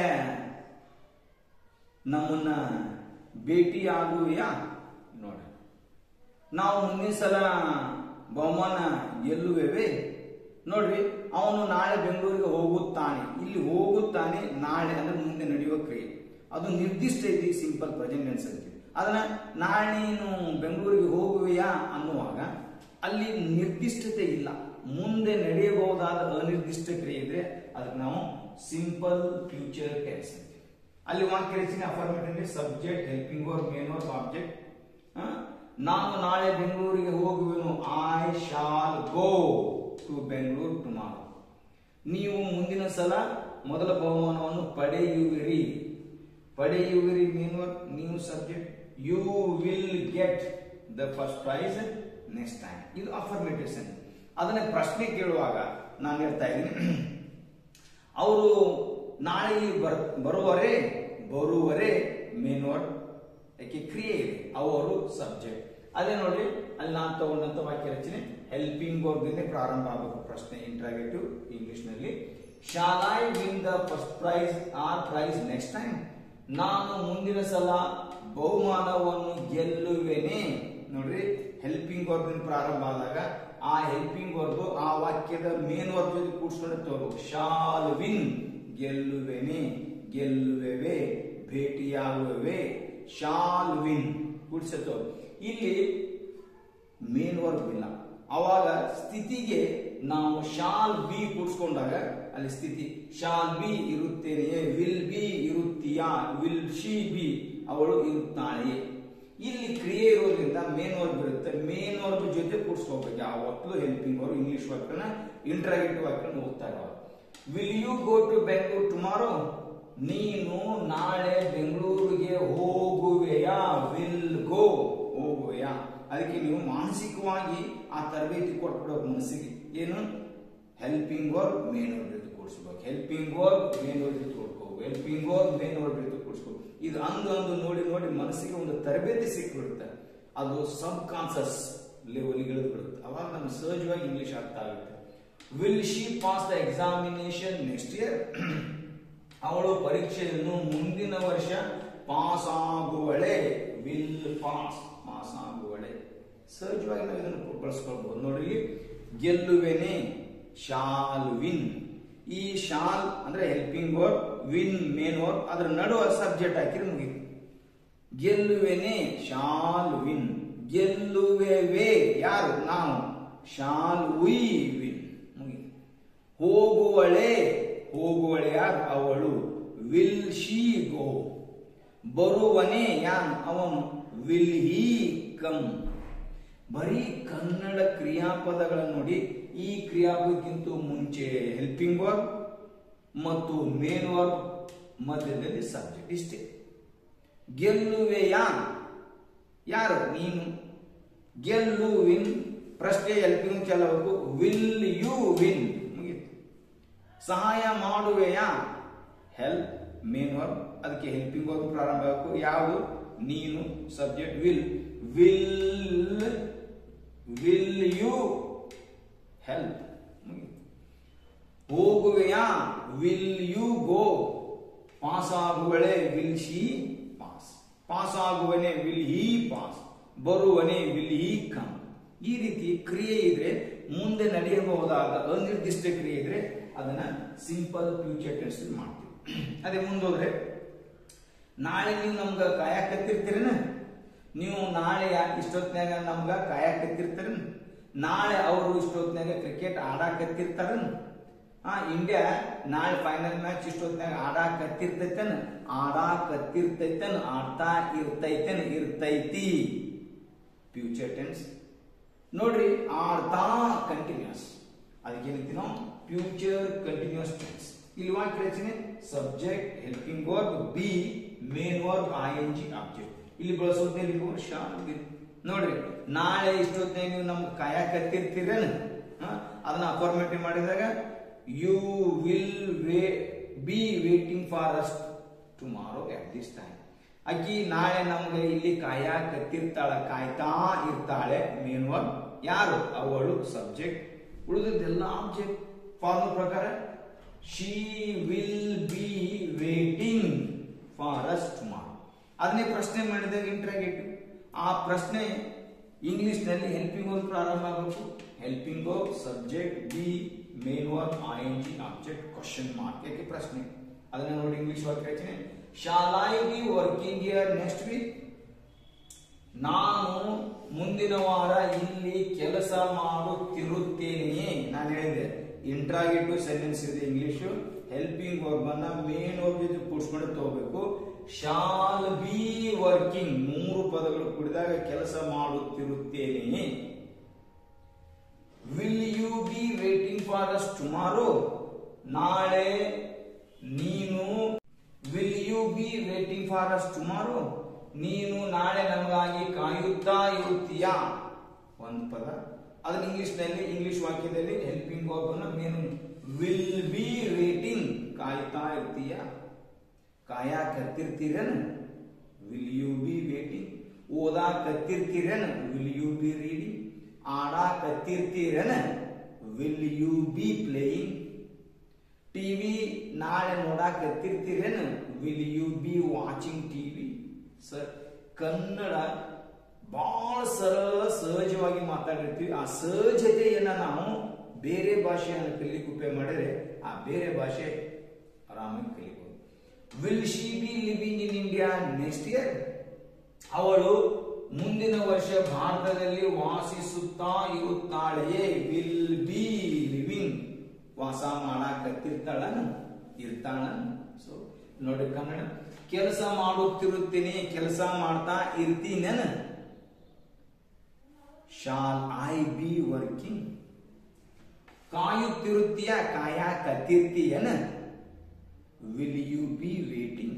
ನಮ್ಮನ್ನ ಭೇಟಿ ಆಗುವೆಯಾ ನೋಡ ನಾವು ಮುಂದಿನ ಸಲ ಬಹುಮಾನ ಗೆಲ್ಲುವೆವೆ ನೋಡ್ರಿ ಅವನು ನಾಳೆ ಬೆಂಗಳೂರಿಗೆ ಹೋಗುತ್ತಾನೆ ಇಲ್ಲಿ ಹೋಗುತ್ತಾನೆ ನಾಳೆ ಅಂದ್ರೆ ಮುಂದೆ ನಡೆಯುವ ಕ್ರಿಯೆ ಅದು ನಿರ್ದಿಷ್ಟ ಐತಿ ಸಿಂಪಲ್ ಪ್ರೆಸೆಂಟ್ ಟೆನ್ಸ್ ಅಂತೀವಿ ಅದನ್ನ ನಾಳೆ ನೀನು ಬೆಂಗಳೂರಿಗೆ ಹೋಗುವೆಯಾ ಅನ್ನುವಾಗ ಅಲ್ಲಿ ನಿರ್ದಿಷ್ಟತೆ ಇಲ್ಲ ಮುಂದೆ ನಡೆಯಬಹುದಾದ ಅನಿರ್ದಿಷ್ಟ ಕ್ರಿಯೆ ಇದ್ರೆ ಅದಕ್ಕೆ ನಾವು ಸಿಂಪಲ್ ಫ್ಯೂಚರ್ ಟೆನ್ಸ್ ಅಂತೀವಿ ಅಲ್ಲಿ ವಾಕ್ಯ ರಚನೆ affirmative subject helping verb main verb object ನಾನು ನಾಳೆ ಬೆಂಗಳೂರಿಗೆ ಹೋಗುವೆನು I shall go to Bengaluru tomorrow ನೀವು ಮುಂದಿನ ಸಲ ಮೊದಲ ಬಹುಮಾನವನ್ನು ಪಡೆಯುವಿರಿ ಪಡೆಯುವಿರಿ ಮೀನ್ ವರ್ಕ್ ನೀವು subject you will get the first prize next time ಇದು ಅಫರ್ಮೇಟಿವ್ ಅದನ್ನ ಪ್ರಶ್ನೆ ಕೇಳುವಾಗ ನಾನು ಹೇಳ್ತಾ ಇದ್ದೀನಿ ಅವರು ನಾಳೆ ಇಲ್ಲಿ ಬರ್ ಬರುವರೆ ಬರುವರೆ ಮೇನ್ ವರ್ಡ್ ಯಾಕೆ ಕ್ರಿಯೆ ಇದೆ ಅವರು ಸಬ್ಜೆಕ್ಟ್ ಅದೇ ನೋಡಿ ಅಲ್ಲಿ ನಾನು ತಗೊಂಡಂತ ವಾಕ್ಯ ರಚನೆ ಹೆಲ್ಪಿಂಗ್ ವರ್ಗದಿಂದ ಪ್ರಾರಂಭ ಆಗಬೇಕು ಪ್ರಶ್ನೆ ಇಂಟ್ರಾಗೇಟಿವ್ ಇಂಗ್ಲಿಷ್ ನಲ್ಲಿ shall I win the first prize or prize next time ನಾನು ಮುಂದಿನ ಸಲ ಬಹುಮಾನವನ್ನು ಗೆಲ್ಲುವೆನೆ ನೋಡ್ರಿ ಹೆಲ್ಪಿಂಗ್ ವರ್ಗದಿಂದ ಪ್ರಾರಂಭ ಆದಾಗ ಆ ಹೆಲ್ಪಿಂಗ್ ವರ್ಗು ಆ ವಾಕ್ಯದ ಮೇನ್ ವರ್ಗ ಜೊತೆ ಕೂಡ್ಸ್ಕೊಂಡು ತಗೋಬೇಕು ಶಾಲ್ ವಿನ್ ಗೆಲ್ಲುವೆನೆ ಗೆಲ್ಲುವೆವೆ ಭೇಟಿಯಾಗುವೆ ಶಾಲ್ ವಿನ್ ಕೂಡ್ಸತ್ತೋ ಇಲ್ಲಿ ಮೇನ್ ವರ್ಕ್ ಇಲ್ಲ ಅವಾಗ ಸ್ಥಿತಿಗೆ ನಾವು ಶಾಲ್ ಬಿ ಕೂಡ್ಸ್ಕೊಂಡಾಗ ಅಲ್ಲಿ ಸ್ಥಿತಿ ಶಾಲ್ ಬಿ ಇರುತ್ತೇನೆಯೇ ವಿಲ್ ಬಿ ಇರುತ್ತೀಯಾ ವಿಲ್ ಶಿ ಬಿ ಅವಳು ಇರುತ್ತಾಳೆಯೇ ಇಲ್ಲಿ ಕ್ರಿಯೆ ಇರೋದ್ರಿಂದ ಮೇನ್ ವರ್ಕ್ ಇರುತ್ತೆ ಮೇನ್ ವರ್ಕ್ ಜೊತೆ ಕೂಡ್ಸ್ಕೋಬೇಕು ಯಾವತ್ತೂ ಹೆಲ್ಪಿಂಗ್ ವರ್ಕ್ ಇಂಗ್ಲಿಷ್ ವರ್ಕ್ನ ಇಂಟ್ರಾಗೇಟಿವ್ ವರ್ಕ್ ಓದ್ತಾ ಇರೋರು will you go to Bengaluru tomorrow ನೀನು ನಾಳೆ ಬೆಂಗಳೂರಿಗೆ ಹೋಗುವೆಯಾ ವಿಲ್ ಗೋ ಹೋಗುವೆಯಾ ಅದಕ್ಕೆ ನೀವು ಮಾನಸಿಕವಾಗಿ ಆ ತರಬೇತಿ ಕೊಟ್ಬಿಡೋಕೆ ಮನಸ್ಸಿಗೆ ಏನು ಹೆಲ್ಪಿಂಗ್ ವರ್ಕ್ ಮೇನ್ ವರ್ಡ್ ಜೊತೆ ಕೂಡಿಸ್ಬೇಕು ಹೆಲ್ಪಿಂಗ್ ವರ್ಕ್ ಮೇನ್ ವರ್ಡ್ ಜೊತೆ ಕೊಡ್ಕೋಬೇಕು ಹೆಲ್ಪಿಂಗ್ ವರ್ಕ್ ಮೇನ್ ವರ್ಡ್ ಜೊತೆ ಕೂಡಿಸ್ಬೇಕು ಇದು ಅಂದು ಅಂದು ನೋಡಿ ನೋಡಿ ಮನಸ್ಸಿಗೆ ಒಂದು ತರಬೇತಿ ಸಿಕ್ಬಿಡುತ್ತೆ ಅದು ಸಬ್ ಕಾನ್ಸಸ್ ಲೆವೆಲ್ಗೆ ಇಳಿದು ಬಿಡುತ್ತೆ ಅವಾಗ ನಮ್ಗೆ ಸಹಜವಾಗಿ ಇಂಗ್ಲಿಷ್ ಅರ್ಥ ಆಗುತ್ತೆ will she pass the examination next year ಅವಳು ಪರೀಕ್ಷೆಯನ್ನು ಮುಂದಿನ ವರ್ಷ ಪಾಸ್ ಆಗುವಳೆ ವಿಲ್ ಪಾಸ್ ಪಾಸ್ ಆಗುವಳೆ ಸಹಜವಾಗಿ ನಾವು ಇದನ್ನು ಬಳಸ್ಕೊಳ್ಬಹುದು ನೋಡಿ ಗೆಲ್ಲುವೆನೆ ಶಾಲ್ ವಿನ್ ಈ ಶಾಲ್ ಅಂದ್ರೆ helping word win main word ಅದರ ನಡುವ ಸಬ್ಜೆಕ್ಟ್ ಹಾಕಿದ್ರೆ ಮುಗಿತು ಗೆಲ್ಲುವೆನೆ ಶಾಲ್ ವಿನ್ ಗೆಲ್ಲುವೆವೆ ಯಾರು ನಾವು ಶಾಲ್ ವಿ ವಿನ್ ಮುಗಿತು ಹೋಗುವಳೆ ಹೋಗುವಳೆ ಯಾರು ಅವಳು ವಿಲ್ ಶಿ ಗೋ ಬರುವನೆ ಯಾನ್ ಅವನು ವಿಲ್ ಹಿ ಕಮ್ ಬರೀ ಕನ್ನಡ ಕ್ರಿಯಾಪದಗಳನ್ನು ನೋಡಿ ಈ ಕ್ರಿಯಾಪದಕ್ಕಿಂತ ಮುಂಚೆ ಹೆಲ್ಪಿಂಗ್ ವರ್ಕ್ ಮತ್ತು ಮೇನ್ ವರ್ಕ್ ಮಧ್ಯದಲ್ಲಿ ಸಬ್ಜೆಕ್ಟ್ ಇಷ್ಟೇ ಗೆಲ್ಲುವೆಯಾ ಯಾರು ನೀನು ಗೆಲ್ಲು ವಿನ್ ಪ್ರಶ್ನೆ ಹೆಲ್ಪಿಂಗ್ ಚೆಲ್ಲಬೇಕು ವಿಲ್ ಯು ವಿನ್ ಮುಗೀತು ಸಹಾಯ ಮಾಡುವೆಯಾ ಹೆಲ್ಪ್ ಮೇನ್ ವರ್ಕ್ ಅದಕ್ಕೆ ಹೆಲ್ಪಿಂಗ್ ವರ್ಕ್ ಪ್ರಾರಂಭ ಆಗಬೇಕು ಯಾವುದು ನೀನು subject will will will you help ಹೋಗುವೆಯಾ ವಿಲ್ ಯು ಗೋ ಪಾಸ್ ಆಗುವಳೆ ವಿಲ್ ಶಿ ಪಾಸ್ ಪಾಸ್ ಆಗುವನೆ ವಿಲ್ ಹಿ ಪಾಸ್ ಬರುವನೆ ವಿಲ್ ಹಿ ಕಮ್ ಈ ರೀತಿ ಕ್ರಿಯೆ ಇದ್ರೆ ಮುಂದೆ ನಡೆಯಬಹುದಾದ ಅನಿರ್ದಿಷ್ಟ ಕ್ರಿಯೆ ಇದ್ರೆ ಅದನ್ನ ಸಿಂಪಲ್ ಫ್ಯೂಚರ್ ಟೆನ್ಸ್ ಮಾಡ್ತೀವಿ ಅದೇ ಮುಂದೋದ್ರೆ ನಾಳೆ ನೀವು ನಮ್ಗ ಕಾಯಕತ್ತಿರ್ತೀರೇನ ನೀವು ನಾಳೆ ಇಷ್ಟೊತ್ನ್ಯಾಗ ನಮ್ಗ ಕಾಯಕತ್ತಿರ್ತಾರ ನಾಳೆ ಅವರು ಇಷ್ಟೊತ್ನ್ಯಾಗ ಕ್ರಿಕೆಟ್ ಆಡಾಕತ್ತಿರ್ತಾರ ಆ ಇಂಡಿಯಾ ನಾಳೆ ಫೈನಲ್ ಮ್ಯಾಚ್ ಇಷ್ಟೊತ್ನ್ಯಾಗ ಆಡಾಕತ್ತಿರ್ತೈತೇನ ಆಡಾಕತ್ತಿರ್ತೈತೇನ ಆಡ್ತಾ ಇರ್ತೈತೇನ ಇರ್ತೈತಿ ಫ್ಯೂಚರ್ ಟೆನ್ಸ್ ನೋಡ್ರಿ ಆಡ್ತಾ ಕಂಟಿನ್ಯೂಸ್ ಅದಕ್ಕೆ ಏನಂತೀವಿ ನಾವು ಫ್ಯೂಚರ್ ಕಂಟಿನ್ಯೂಸ್ ಟೆನ್ಸ್ ಇಲ್ಲಿ ವಾಕ್ಯ ರಚನೆ subject helping verb be main verb I N G object ಇಲ್ಲಿ ಬಳಸೋದೇ ನೀವು ಶಾಲ್ ನೋಡ್ರಿ ನಾಳೆ ಇಷ್ಟೊತ್ತಿನಾಗ ನೀವು ನಮ್ಗೆ ಕಾಯಕತ್ತಿರ್ತೀರೇನು ಅದನ್ನ ಅಫಾರ್ಮೇಟಿವ್ ಮಾಡಿದಾಗ ಯು ವಿಲ್ ವೇ be waiting for us tomorrow at this time ಆಕಿ ನಾಳೆ ನಮ್ಗೆ ಇಲ್ಲಿ ಕಾಯಕತ್ತಿರ್ತಾಳ ಕಾಯ್ತಾ ಇರ್ತಾಳೆ ಮೇನ್ ವರ್ಬ್ ಯಾರು ಅವಳು ಸಬ್ಜೆಕ್ಟ್ ಉಳಿದದ್ದೆಲ್ಲ ಆಬ್ಜೆಕ್ಟ್ ಫಾರ್ಮ್ ಪ್ರಕಾರ she will be waiting for us tomorrow ಅದನ್ನೇ ಪ್ರಶ್ನೆ ಮಾಡಿದಾಗ ಇಂಟ್ರಾಗೇಟಿವ್ ಆ ಪ್ರಶ್ನೆ ಇಂಗ್ಲಿಷ್ ನಲ್ಲಿ ಹೆಲ್ಪಿಂಗ್ ವರ್ಬ್ ಪ್ರಾರಂಭ ಆಗಬೇಕು helping verb subject be main verb I N G object question mark ಯಾಕೆ ಪ್ರಶ್ನೆ ಅದನ್ನ ನೋಡಿ ಇಂಗ್ಲಿಷ್ ವಾಕ್ಯ ರಚನೆ shall I be working here next week ನಾನು ಮುಂದಿನ ವಾರ ಇಲ್ಲಿ ಕೆಲಸ ಮಾಡುತ್ತಿರುತ್ತೇನೆಯೇ ನಾನು ಹೇಳಿದೆ ಇಂಟ್ರಾಗೇಟಿವ್ ಸೆಂಟೆನ್ಸ್ ಇದೆ ಇಂಗ್ಲಿಷ್ ಹೆಲ್ಪಿಂಗ್ ವರ್ಬ್ ಅನ್ನ ಮೇನ್ ವರ್ಬ್ ಜೊತೆ ಕೂಡಿಸ್ಕೊಂಡು ತಗೋಬೇಕು ಶಾಲ್ ಬಿ ವರ್ಕಿಂಗ್ ಮೂರು ಪದಗಳು ಕೂಡಿದಾಗ ಕೆಲಸ ಮಾಡುತ್ತಿರುತ್ತೇನೆಯೇ will you be waiting for us tomorrow ನಾಳೆ ನೀನು will you be waiting for us tomorrow ನೀನು ನಾಳೆ ನಮಗಾಗಿ ಕಾಯುತ್ತಾ ಇರುತ್ತೀಯಾ ಒಂದು ಪದ ಅದನ್ನ ಇಂಗ್ಲಿಷ್ ನಲ್ಲಿ ಇಂಗ್ಲಿಷ್ ವಾಕ್ಯದಲ್ಲಿ ಹೆಲ್ಪಿಂಗ್ ವರ್ಬ್ ಅನ್ನ ಮೇನ್ ವಿಲ್ ಬಿ ವೇಟಿಂಗ್ ಕಾಯ್ತಾ ಇರ್ತೀಯಾ ಕಾಯಕತ್ತಿರ್ತೀರೇನು ವಿಲ್ ಯು ಬಿ ವೇಟಿಂಗ್ ಓದಾಕತ್ತಿರ್ತೀರೇನು ವಿಲ್ ಯು ಬಿ ರೀಡಿಂಗ್ ಆಡಾಕತ್ತಿರ್ತೀರೇನು will you be playing TV ನಾಳೆ ನೋಡಾಕತ್ತಿರ್ತೀರೇನು will you be watching TV sir Kannada ಬಹಳ ಸರಳ ಸಹಜವಾಗಿ ಮಾತಾಡಿರ್ತೀವಿ ಆ ಸಹಜತೆಯನ್ನ ನಾವು ಬೇರೆ ಭಾಷೆಯನ್ನು ಕಲಿಲಿಕ್ಕೆ ಉಪಯೋಗ ಮಾಡಿದ್ರೆ ಆ ಬೇರೆ ಭಾಷೆ ಆರಾಮಾಗಿ ಕಲಿಬಹುದು will she be living in India next year ಅವಳು ಮುಂದಿನ ವರ್ಷ ಭಾರತದಲ್ಲಿ ವಾಸಿಸುತ್ತಾ ಇರುತ್ತಾಳೆಯೇ ವಿಲ್ ಬಿ ಲಿವಿಂಗ್ ವಾಸ ಮಾಡಾಕತ್ತಿರ್ತಾಳನ ಇರ್ತಾಳ ಸೊ ನೋಡಿ ಕನ್ನಡ ಕೆಲಸ ಮಾಡುತ್ತಿರುತ್ತೇನೆ ಕೆಲಸ ಮಾಡ್ತಾ ಇರ್ತೀನೇನ ಶಾಲ್ ಐ ಬಿ ವರ್ಕಿಂಗ್ ಕಾಯುತ್ತಿರುತ್ತೀಯ ಕಾಯಕತ್ತಿರ್ತೀಯನ ವಿಲ್ ಯು ಬಿ ವೇಟಿಂಗ್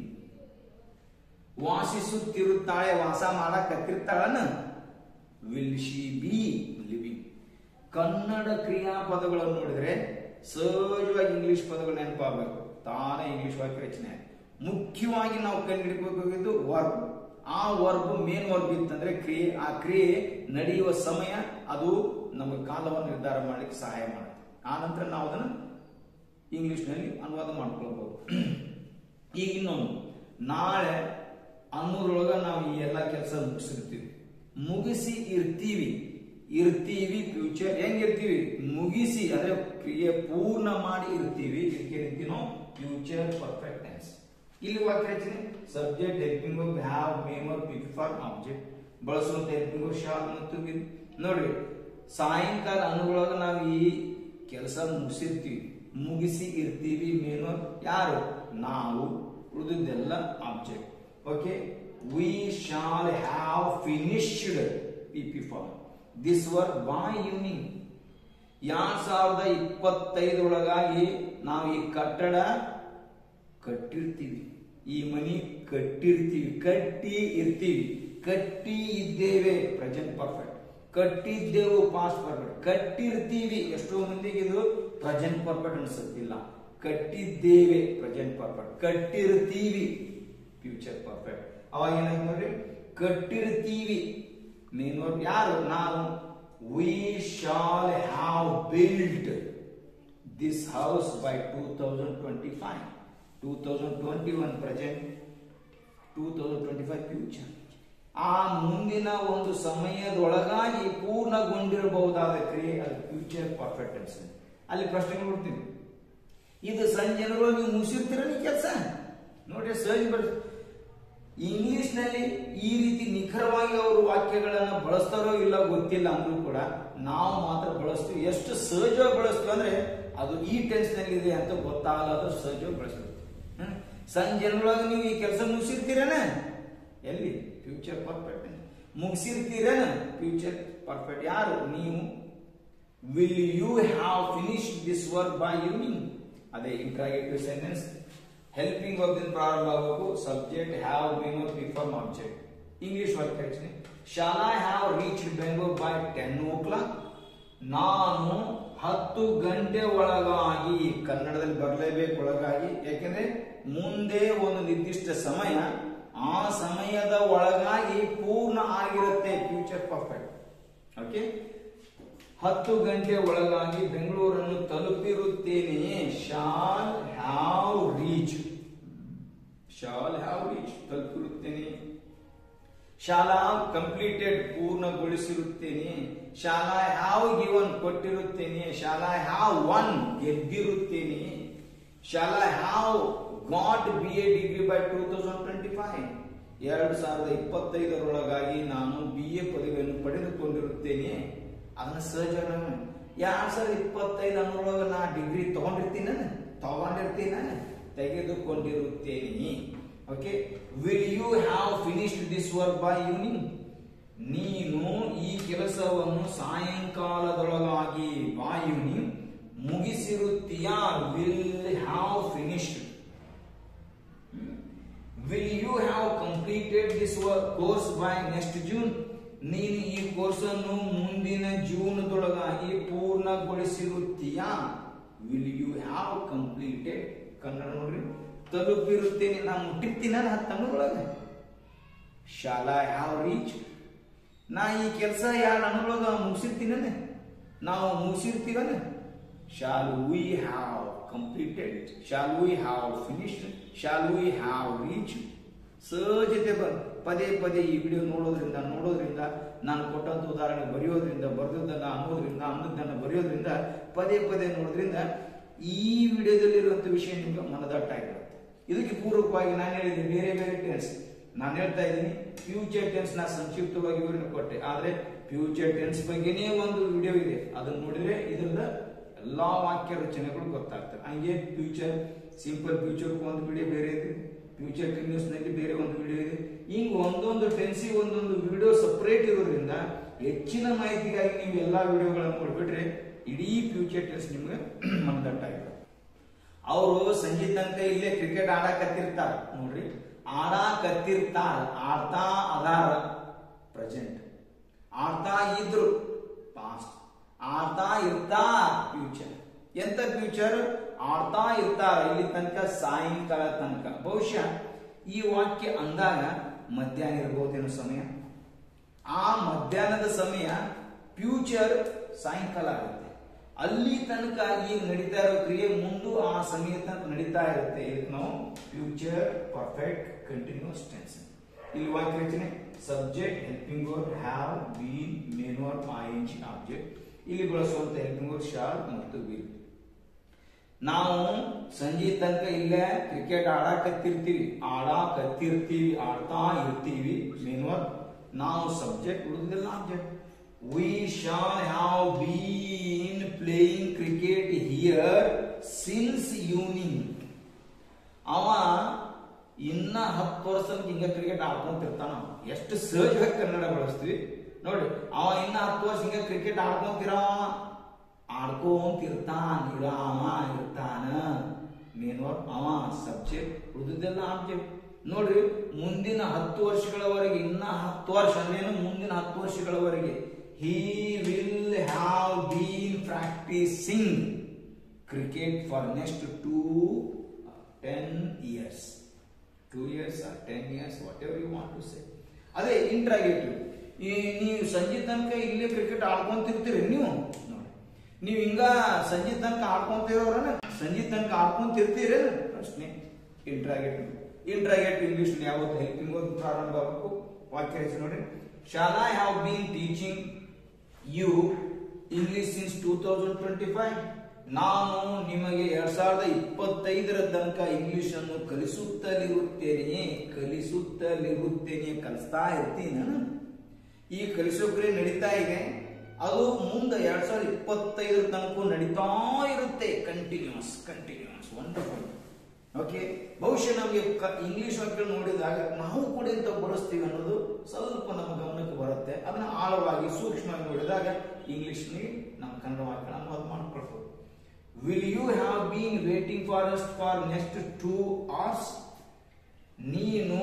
ವಾಸಿಸುತ್ತಿರುತ್ತಾಳೆ ವಾಸ ಮಾಡಕತ್ತಿರ್ತಾಳನ will she be living Kannada ಕ್ರಿಯಾಪದಗಳನ್ನು ನೋಡಿದ್ರೆ ಸಹಜವಾಗಿ ಇಂಗ್ಲಿಷ್ ಪದಗಳು ನೆನಪಾಗಬೇಕು ತಾನೇ ಇಂಗ್ಲಿಷ್ ವಾಕ್ಯ ರಚನೆ ಮುಖ್ಯವಾಗಿ ನಾವು ಕಂಡುಹಿಡಬೇಕಾಗಿದ್ದು ವರ್ಬ್ ಆ ವರ್ಬ್ ಮೇನ್ ವರ್ಬ್ ಇತ್ತಂದ್ರೆ ಕ್ರಿಯೆ ಆ ಕ್ರಿಯೆ ನಡೆಯುವ ಸಮಯ ಅದು ನಮಗೆ ಕಾಲವನ್ನು ನಿರ್ಧಾರ ಮಾಡಲಿಕ್ಕೆ ಸಹಾಯ ಮಾಡುತ್ತೆ ಆ ನಂತರ ನಾವು ಅದನ್ನು ಇಂಗ್ಲಿಷ್ ನಲ್ಲಿ ಅನುವಾದ ಮಾಡ್ಕೊಳ್ಬಹುದು ಈಗ ಇನ್ನೊಂದು ನಾಳೆ ಅನ್ನೋದ್ರೊಳಗ ನಾವು ಈ ಎಲ್ಲ ಕೆಲಸ ಮುಗಿಸಿರ್ತೀವಿ ಮುಗಿಸಿ ಇರ್ತೀವಿ ಇರ್ತೀವಿ ಫ್ಯೂಚರ್ ಹೆಂಗಿರ್ತೀವಿ ಮುಗಿಸಿ ಅಂದ್ರೆ ಕ್ರಿಯೆ ಪೂರ್ಣ ಮಾಡಿ ಇರ್ತೀವಿ ಇದಕ್ಕೆ ರೀತಿ ನಾವು ಫ್ಯೂಚರ್ ಪರ್ಫೆಕ್ಟ್ ಟೆನ್ಸ್ ಇಲ್ಲಿ ವಾಕ್ಯ ರಚನೆ subject helping verb have main verb ಬಿಫಿ ಫಾರ್ಮ್ ಆಬ್ಜೆಕ್ಟ್ ಬಳಸುವಂತ ಹೆಲ್ಪಿಂಗ್ ವರ್ಬ್ ಶಾಲ್ ಮತ್ತು will. ನೋಡ್ರಿ ಸಾಯಂಕಾಲ ಅನ್ನುಗಳೊಳಗ ನಾವು ಈ ಕೆಲಸ ಮುಗಿಸಿರ್ತೀವಿ ಮುಗಿಸಿ ಇರ್ತೀವಿ ಮೇನ್ ವರ್ಬ್ ಯಾರು ನಾವು ಉಳಿದಿದ್ದೆಲ್ಲ object okay we shall have finished P P form this work by evening ಎರಡ್ ಸಾವಿರದ ಇಪ್ಪತ್ತೈದರೊಳಗಾಗಿ ನಾವು ಈ ಕಟ್ಟಡ ಕಟ್ಟಿರ್ತೀವಿ ಈ ಮನಿ ಕಟ್ಟಿರ್ತೀವಿ ಕಟ್ಟಿ ಇರ್ತೀವಿ ಕಟ್ಟಿ ಇದ್ದೇವೆ ಪ್ರೆಸೆಂಟ್ ಪರ್ಫೆಕ್ಟ್ ಕಟ್ಟಿದ್ದೆವು ಪಾಸ್ಟ್ ಪರ್ಫೆಕ್ಟ್ ಕಟ್ಟಿರ್ತೀವಿ ಎಷ್ಟೋ ಮಂದಿಗೆ ಇದು ಪ್ರೆಸೆಂಟ್ ಪರ್ಫೆಕ್ಟ್ ಅನ್ಸುತ್ತಿಲ್ಲ ಕಟ್ಟಿದ್ದೇವೆ ಪ್ರೆಸೆಂಟ್ ಪರ್ಫೆಕ್ಟ್ ಕಟ್ಟಿರ್ತೀವಿ ಫ್ಯೂಚರ್ ಪರ್ಫೆಕ್ಟ್ ಅವಾಗ ಏನಾಯ್ತು ನೋಡ್ರಿ ಕಟ್ಟಿರ್ತೀವಿ ಮೇನ್ ವರ್ಡ್ ಯಾರು ನಾವು we shall have built this house by two thousand twenty five two thousand twenty one present two thousand twenty five future ಆ ಮುಂದಿನ ಒಂದು ಸಮಯದೊಳಗಾಗಿ ಪೂರ್ಣಗೊಂಡಿರಬಹುದಾದ ಕ್ರಿಯೆ ಅದು ಫ್ಯೂಚರ್ ಪರ್ಫೆಕ್ಟ್ ಅನ್ಸುತ್ತೆ ಅಲ್ಲಿ ಪ್ರಶ್ನೆ ಕೊಡ್ತೀನಿ ಇದು ಸಂಜೆನರು ನೀವು ಮುಗಿಸಿರ್ತೀರ ನೀವು ಕೆಲಸ ನೋಡಿ ಸಹಜ ಬರ್ ಇಂಗ್ಲಿಷ್ ನಲ್ಲಿ ಈ ರೀತಿ ನಿಖರವಾಗಿ ಅವರು ವಾಕ್ಯಗಳನ್ನ ಬಳಸ್ತಾರೋ ಇಲ್ಲ ಗೊತ್ತಿಲ್ಲ ಅಂದ್ರೂ ಕೂಡ ನಾವು ಮಾತ್ರ ಬಳಸ್ತೀವಿ ಎಷ್ಟು ಸಹಜವಾಗಿ ಬಳಸ್ತೀವಿ ಅಂದ್ರೆ ಅದು ಈ ಟೆನ್ಸ್ ನಲ್ಲಿ ಇದೆ ಅಂತ ಗೊತ್ತಾಗಲಾದ್ರೂ ಸಹಜವಾಗಿ ಬಳಸ್ತೀವಿ ಹ್ಮ್? ಸಂಜೆನೊಳಗೆ ನೀವು ಈ ಕೆಲಸ ಮುಗಿಸಿರ್ತೀರೇನ ಎಲ್ಲಿ ಫ್ಯೂಚರ್ ಪರ್ಫೆಕ್ಟ್ ಮುಗಿಸಿರ್ತೀರೇನ ಫ್ಯೂಚರ್ ಪರ್ಫೆಕ್ಟ್ ಯಾರು ನೀವು will you have finish this work by evening ಅದೇ interrogative sentence helping work din ಪ್ರಾರಂಭ ಆಗಬೇಕು ಸಬ್ಜೆಕ್ಟ್ ಹ್ಯಾವ್ ಬೀನ್ ಬಿಫಾರ್ಮ್ ಆಬ್ಜೆಕ್ಟ್ ಇಂಗ್ಲಿಷ್ ವಾಕ್ಯ ರಚನೆ shall I have reach Bengaluru by ten o'clock ನಾನು ಹತ್ತು ಗಂಟೆ ಒಳಗಾಗಿ ಕನ್ನಡದಲ್ಲಿ ಬರಲೇಬೇಕು ಒಳಗಾಗಿ ಯಾಕೆಂದ್ರೆ ಮುಂದೆ ಒಂದು ನಿರ್ದಿಷ್ಟ ಸಮಯ ಆ ಸಮಯದ ಒಳಗಾಗಿ ಪೂರ್ಣ ಆಗಿರುತ್ತೆ ಫ್ಯೂಚರ್ ಪರ್ಫೆಕ್ಟ್ ಓಕೆ ಹತ್ತು ಗಂಟೆ ಒಳಗಾಗಿ ಬೆಂಗಳೂರನ್ನು ತಲುಪಿರುತ್ತೇನೆ shall have reach shall have reach ತಲುಪಿರುತ್ತೇನೆ ಶಾಲಾ ಕಂಪ್ಲೀಟೆಡ್ ಪೂರ್ಣಗೊಳಿಸಿರುತ್ತೇನೆ ಶಾಲಾ ಹ್ಯಾವ್ ಗಿವನ್ ಕೊಟ್ಟಿರುತ್ತೇನೆ ಶಾಲಾ ಹ್ಯಾವ್ ಒನ್ ಗೆದ್ದಿರುತ್ತೇನೆ shall I have got B A degree by two thousand twenty five ಎರಡು ಸಾವಿರದ ಇಪ್ಪತ್ತೈದರೊಳಗಾಗಿ ನಾನು ಬಿ ಎ ಪದವಿಯನ್ನು ಪಡೆದುಕೊಂಡಿರುತ್ತೇನೆ ಅದನ್ನ ಸಹಜ ಎರಡ್ ಸಾವಿರದ ಇಪ್ಪತ್ತೈದು ಅನ್ನೋಳಗ ನಾ ಡಿಗ್ರಿ ತಗೊಂಡಿರ್ತೀನಿ ನಾನು ತಗೊಂಡಿರ್ತೀನಿ ನಾನು ತೆಗೆದುಕೊಂಡಿರುತ್ತೇನೆ okay will you have finished this work by evening ನೀನು ಈ ಕೆಲಸವನ್ನು ಸಾಯಂಕಾಲದೊಳಗಾಗಿ ಬೈ ಈವ್ನಿಂಗ್ ಮುಗಿಸಿರುತ್ತೀಯಾ will have finished will you have completed this course by next June ನೀನು ಈ ಕೋರ್ಸ್ ಅನ್ನು ಮುಂದಿನ ಜೂನ್ದೊಳಗಾಗಿ ಪೂರ್ಣಗೊಳಿಸಿರುತ್ತೀಯಾ will you have completed Kannada ನೋಡ್ರಿ ತಲುಪಿರುತ್ತೇನೆ ನಾ ಮುಟ್ಟಿರ್ತೀನ ಹತ್ತನ್ನೊಳಗೆ ಶಾಲಾ ಹ್ಯಾವ್ ರೀಚ್ ನಾ ಈ ಕೆಲಸ ಯಾರು ಅನ್ನೊಳಗ ಮುಗಿಸಿರ್ತೀನ ನಾವು ಮುಗಿಸಿರ್ತೀವನ shall we have completed shall we have finished shall we have reach ಸಹಜತೆ ಬ ಪದೇ ಪದೇ ಈ ವಿಡಿಯೋ ನೋಡೋದ್ರಿಂದ ನೋಡೋದ್ರಿಂದ ನಾನು ಕೊಟ್ಟಂತ ಉದಾಹರಣೆ ಬರೆಯೋದ್ರಿಂದ ಬರೆದದ್ದನ್ನ ಅನ್ನೋದ್ರಿಂದ ಅನ್ನೋದನ್ನ ಬರೆಯೋದ್ರಿಂದ ಪದೇ ಪದೇ ನೋಡೋದ್ರಿಂದ ಈ ವಿಡಿಯೋದಲ್ಲಿರುವಂತ ವಿಷಯ ನಿಮ್ಗೆ ಮನದಟ್ಟಾಗಿರುತ್ತೆ ಇದಕ್ಕೆ ಪೂರ್ವಕವಾಗಿ ನಾನು ಹೇಳಿದ್ದೀನಿ ಬೇರೆ ಬೇರೆ ಟೆನ್ಸ್ ನಾನು ಹೇಳ್ತಾ ಇದ್ದೀನಿ ಫ್ಯೂಚರ್ ಟೆನ್ಸ್ ನಾ ಸಂಕ್ಷಿಪ್ತವಾಗಿ ವಿವರಣೆ ಕೊಟ್ಟೆ ಆದ್ರೆ ಫ್ಯೂಚರ್ ಟೆನ್ಸ್ ಬಗ್ಗೆನೇ ಒಂದು ವಿಡಿಯೋ ಇದೆ ಅದನ್ನ ನೋಡಿದ್ರೆ ಇದರಿಂದ ಎಲ್ಲಾ ವಾಕ್ಯ ರಚನೆಗಳು ಗೊತ್ತಾಗ್ತವೆ ಹಂಗೆ ಫ್ಯೂಚರ್ ಸಿಂಪಲ್ ಫ್ಯೂಚರ್ ಒಂದು ವಿಡಿಯೋ ಬೇರೆ ಇದೆ ಫ್ಯೂಚರ್ ಟೆನ್ಸ್ ನಲ್ಲಿ ಬೇರೆ ಒಂದು ವಿಡಿಯೋ ಇದೆ ಹಿಂಗ್ ಒಂದೊಂದು ಟೆನ್ಸಿ ಒಂದೊಂದು ವಿಡಿಯೋ ಸಪರೇಟ್ ಇರೋದ್ರಿಂದ ಹೆಚ್ಚಿನ ಮಾಹಿತಿಗಾಗಿ ನೀವು ಎಲ್ಲಾ ವಿಡಿಯೋಗಳನ್ನು ನೋಡ್ಬಿಟ್ರೆ ಇಡೀ ಫ್ಯೂಚರ್ ಟೆನ್ಸ್ ನಿಮ್ಗೆ ಮನದಟ್ಟಾಗಿದೆ ಅವರು ಸಂಜೆ ತನಕ ಇಲ್ಲೇ ಕ್ರಿಕೆಟ್ ಆಡಕತ್ತಿರ್ತಾರ ನೋಡ್ರಿ ಆಡಾಕತ್ತಿರ್ತಾರ ಆಡ್ತಾ ಅದಾರ ಪ್ರೆಸೆಂಟ್ ಆಡ್ತಾ ಇದ್ರು ಪಾಸ್ಟ್ ಆಡ್ತಾ ಇರ್ತಾ ಫ್ಯೂಚರ್ ಎಂತ ಫ್ಯೂಚರ್ ಆಡ್ತಾ ಇರ್ತಾರ ಇಲ್ಲಿ ತನಕ ಸಾಯಂಕಾಲ ತನಕ ಬಹುಶಃ ಈ ವಾಕ್ಯ ಅಂದಾಗ ಮಧ್ಯಾಹ್ನ ಇರಬಹುದೇನೋ ಸಮಯ ಆ ಮಧ್ಯಾಹ್ನದ ಸಮಯ ಫ್ಯೂಚರ್ ಸಾಯಂಕಾಲ ಆಗುತ್ತೆ ಅಲ್ಲಿ ತನಕ ಈಗ ನಡೀತಾ ಇರೋ ಕ್ರಿಯೆ ಮುಂದೆ ಆ ಸಮಯ ತನಕ ನಡೀತಾ ಇರುತ್ತೆ ಇದಕ್ಕೆ ನಾವು ಫ್ಯೂಚರ್ ಪರ್ಫೆಕ್ಟ್ ಕಂಟಿನ್ಯೂಸ್ ಟೆನ್ಸ್ ಇಲ್ಲಿ ವಾಕ್ಯ ರಚನೆ subject helping word have been main word I N G object ಇಲ್ಲಿ ಬಳಸುವಂತ ಹೆಲ್ಪಿಂಗ್ ವರ್ಡ್ ಶಾಲ್ ಮತ್ತು ವಿಲ್ ನಾವು ಸಂಜೆ ತನಕ ಇಲ್ಲೇ ಕ್ರಿಕೆಟ್ ಆಡಾಕತ್ತಿರ್ತೀವಿ ಆಡಾಕತ್ತಿರ್ತೀವಿ ಆಡ್ತಾ ಇರ್ತೀವಿ ಮೇನ್ ವರ್ಡ್ ನಾವು ಸಬ್ಜೆಕ್ಟ್ ಉಳಿದಿಲ್ಲ object we shall have been playing cricket here since evening ಅವ ಇನ್ನ ಹತ್ತು ವರ್ಷ ಹಿಂಗ ಕ್ರಿಕೆಟ್ ಆಡ್ಕೊಂತಿರ್ತಾನ ಎಷ್ಟು ಸಹಜವಾಗಿ ಕನ್ನಡ ಬಳಸ್ತೀವಿ ನೋಡಿ ಅವ ಇನ್ನ ಹತ್ತು ವರ್ಷ ಹಿಂಗ ಕ್ರಿಕೆಟ್ ಆಡ್ಕೊಂತಿರವ ಆಡ್ಕೊಂತಿರ್ತಾನ ಇರಾಮ ಇರ್ತಾನ ಮೇನ್ವರ್ ಅವ ಸಬ್ಜೆಕ್ಟ್ ಉಳಿದಿದ್ದೆಲ್ಲ ಆಬ್ಜೆಕ್ಟ್ ನೋಡ್ರಿ ಮುಂದಿನ ಹತ್ತು ವರ್ಷಗಳವರೆಗೆ ಇನ್ನ ಹತ್ತು ವರ್ಷ ಅಂದ್ರೇನು ಮುಂದಿನ ಹತ್ತು ವರ್ಷಗಳವರೆಗೆ he will have been practising cricket for next two ten years two years or ten years whatever you want to say ಅದೇ ಇಂಟ್ರಾಗೇಟಿವ್ ಈ ನೀವು ಸಂಜೆ ತನಕ ಇಲ್ಲೇ ಕ್ರಿಕೆಟ್ ಆಡ್ಕೊಂತಿರ್ತೀರಿ ನೀವು ನೋಡಿ ನೀವು ಹಿಂಗ ಸಂಜೆ ತನಕ ಆಡ್ಕೊಂತಿರೋರನ ಸಂಜೆ ತನಕ ಆಡ್ಕೊಂತಿರ್ತೀರಿ ಪ್ರಶ್ನೆ ಇಂಟ್ರಾಗೇಟಿವ್ ಇಂಟ್ರಾಗೇಟಿವ್ ಇಂಗ್ಲಿಷ್ ಯಾವತ್ತು ಹೆಲ್ಪಿಂಗ್ ವರ್ಡ್ ಪ್ರಾರಂಭ ಆಗಬೇಕು ವಾಕ್ಯ ರಚನೆ ನೋಡಿ shall I have been teaching you English since two thousand twenty five ನಾನು ನಿಮಗೆ ಎರಡ್ ಸಾವಿರದ ಇಪ್ಪತ್ತೈದರ ತನಕ ಇಂಗ್ಲಿಷ್ ಅನ್ನು ಕಲಿಸುತ್ತಲಿರುತ್ತೇನೆ ಕಲಿಸುತ್ತಲಿರುತ್ತೇನೆ ಕಲಿಸ್ತಾ ಇರ್ತೀನಿ ನಾನು ಈ ಕಲಿಸೋ ಕ್ರಿಯೆ ನಡೀತಾ ಇದೆ ಅದು ಮುಂದೆ ಎರಡ್ ಸಾವಿರದ ಇಪ್ಪತ್ತೈದರ ತನಕ ನಡೀತಾ ಇರುತ್ತೆ ಕಂಟಿನ್ಯೂಸ್ ಕಂಟಿನ್ಯೂಸ್ ವಂಡರ್ಫುಲ್ ಓಕೆ ಬಹುಶಃ ನಮಗೆ ಇಂಗ್ಲಿಷ್ ವಾಕ್ಯ ನೋಡಿದಾಗ ನಾವು ಕೂಡ ಇಂಥ ಬಳಸ್ತೀವಿ ಅನ್ನೋದು ಸ್ವಲ್ಪ ನಮ್ಮ ಗಮನಕ್ಕೆ ಬರುತ್ತೆ ಅದನ್ನ ಆಳವಾಗಿ ಸೂಕ್ಷ್ಮವಾಗಿ ನೋಡಿದಾಗ ಇಂಗ್ಲಿಷ್ನಿಗೆ ನಮ್ಮ ಕನ್ನಡ ವಾಕ್ಯ ಅನುವಾದ ಮಾಡ್ಕೊಳ್ಬೋದು will you have been waiting for us for next two hours ನೀನು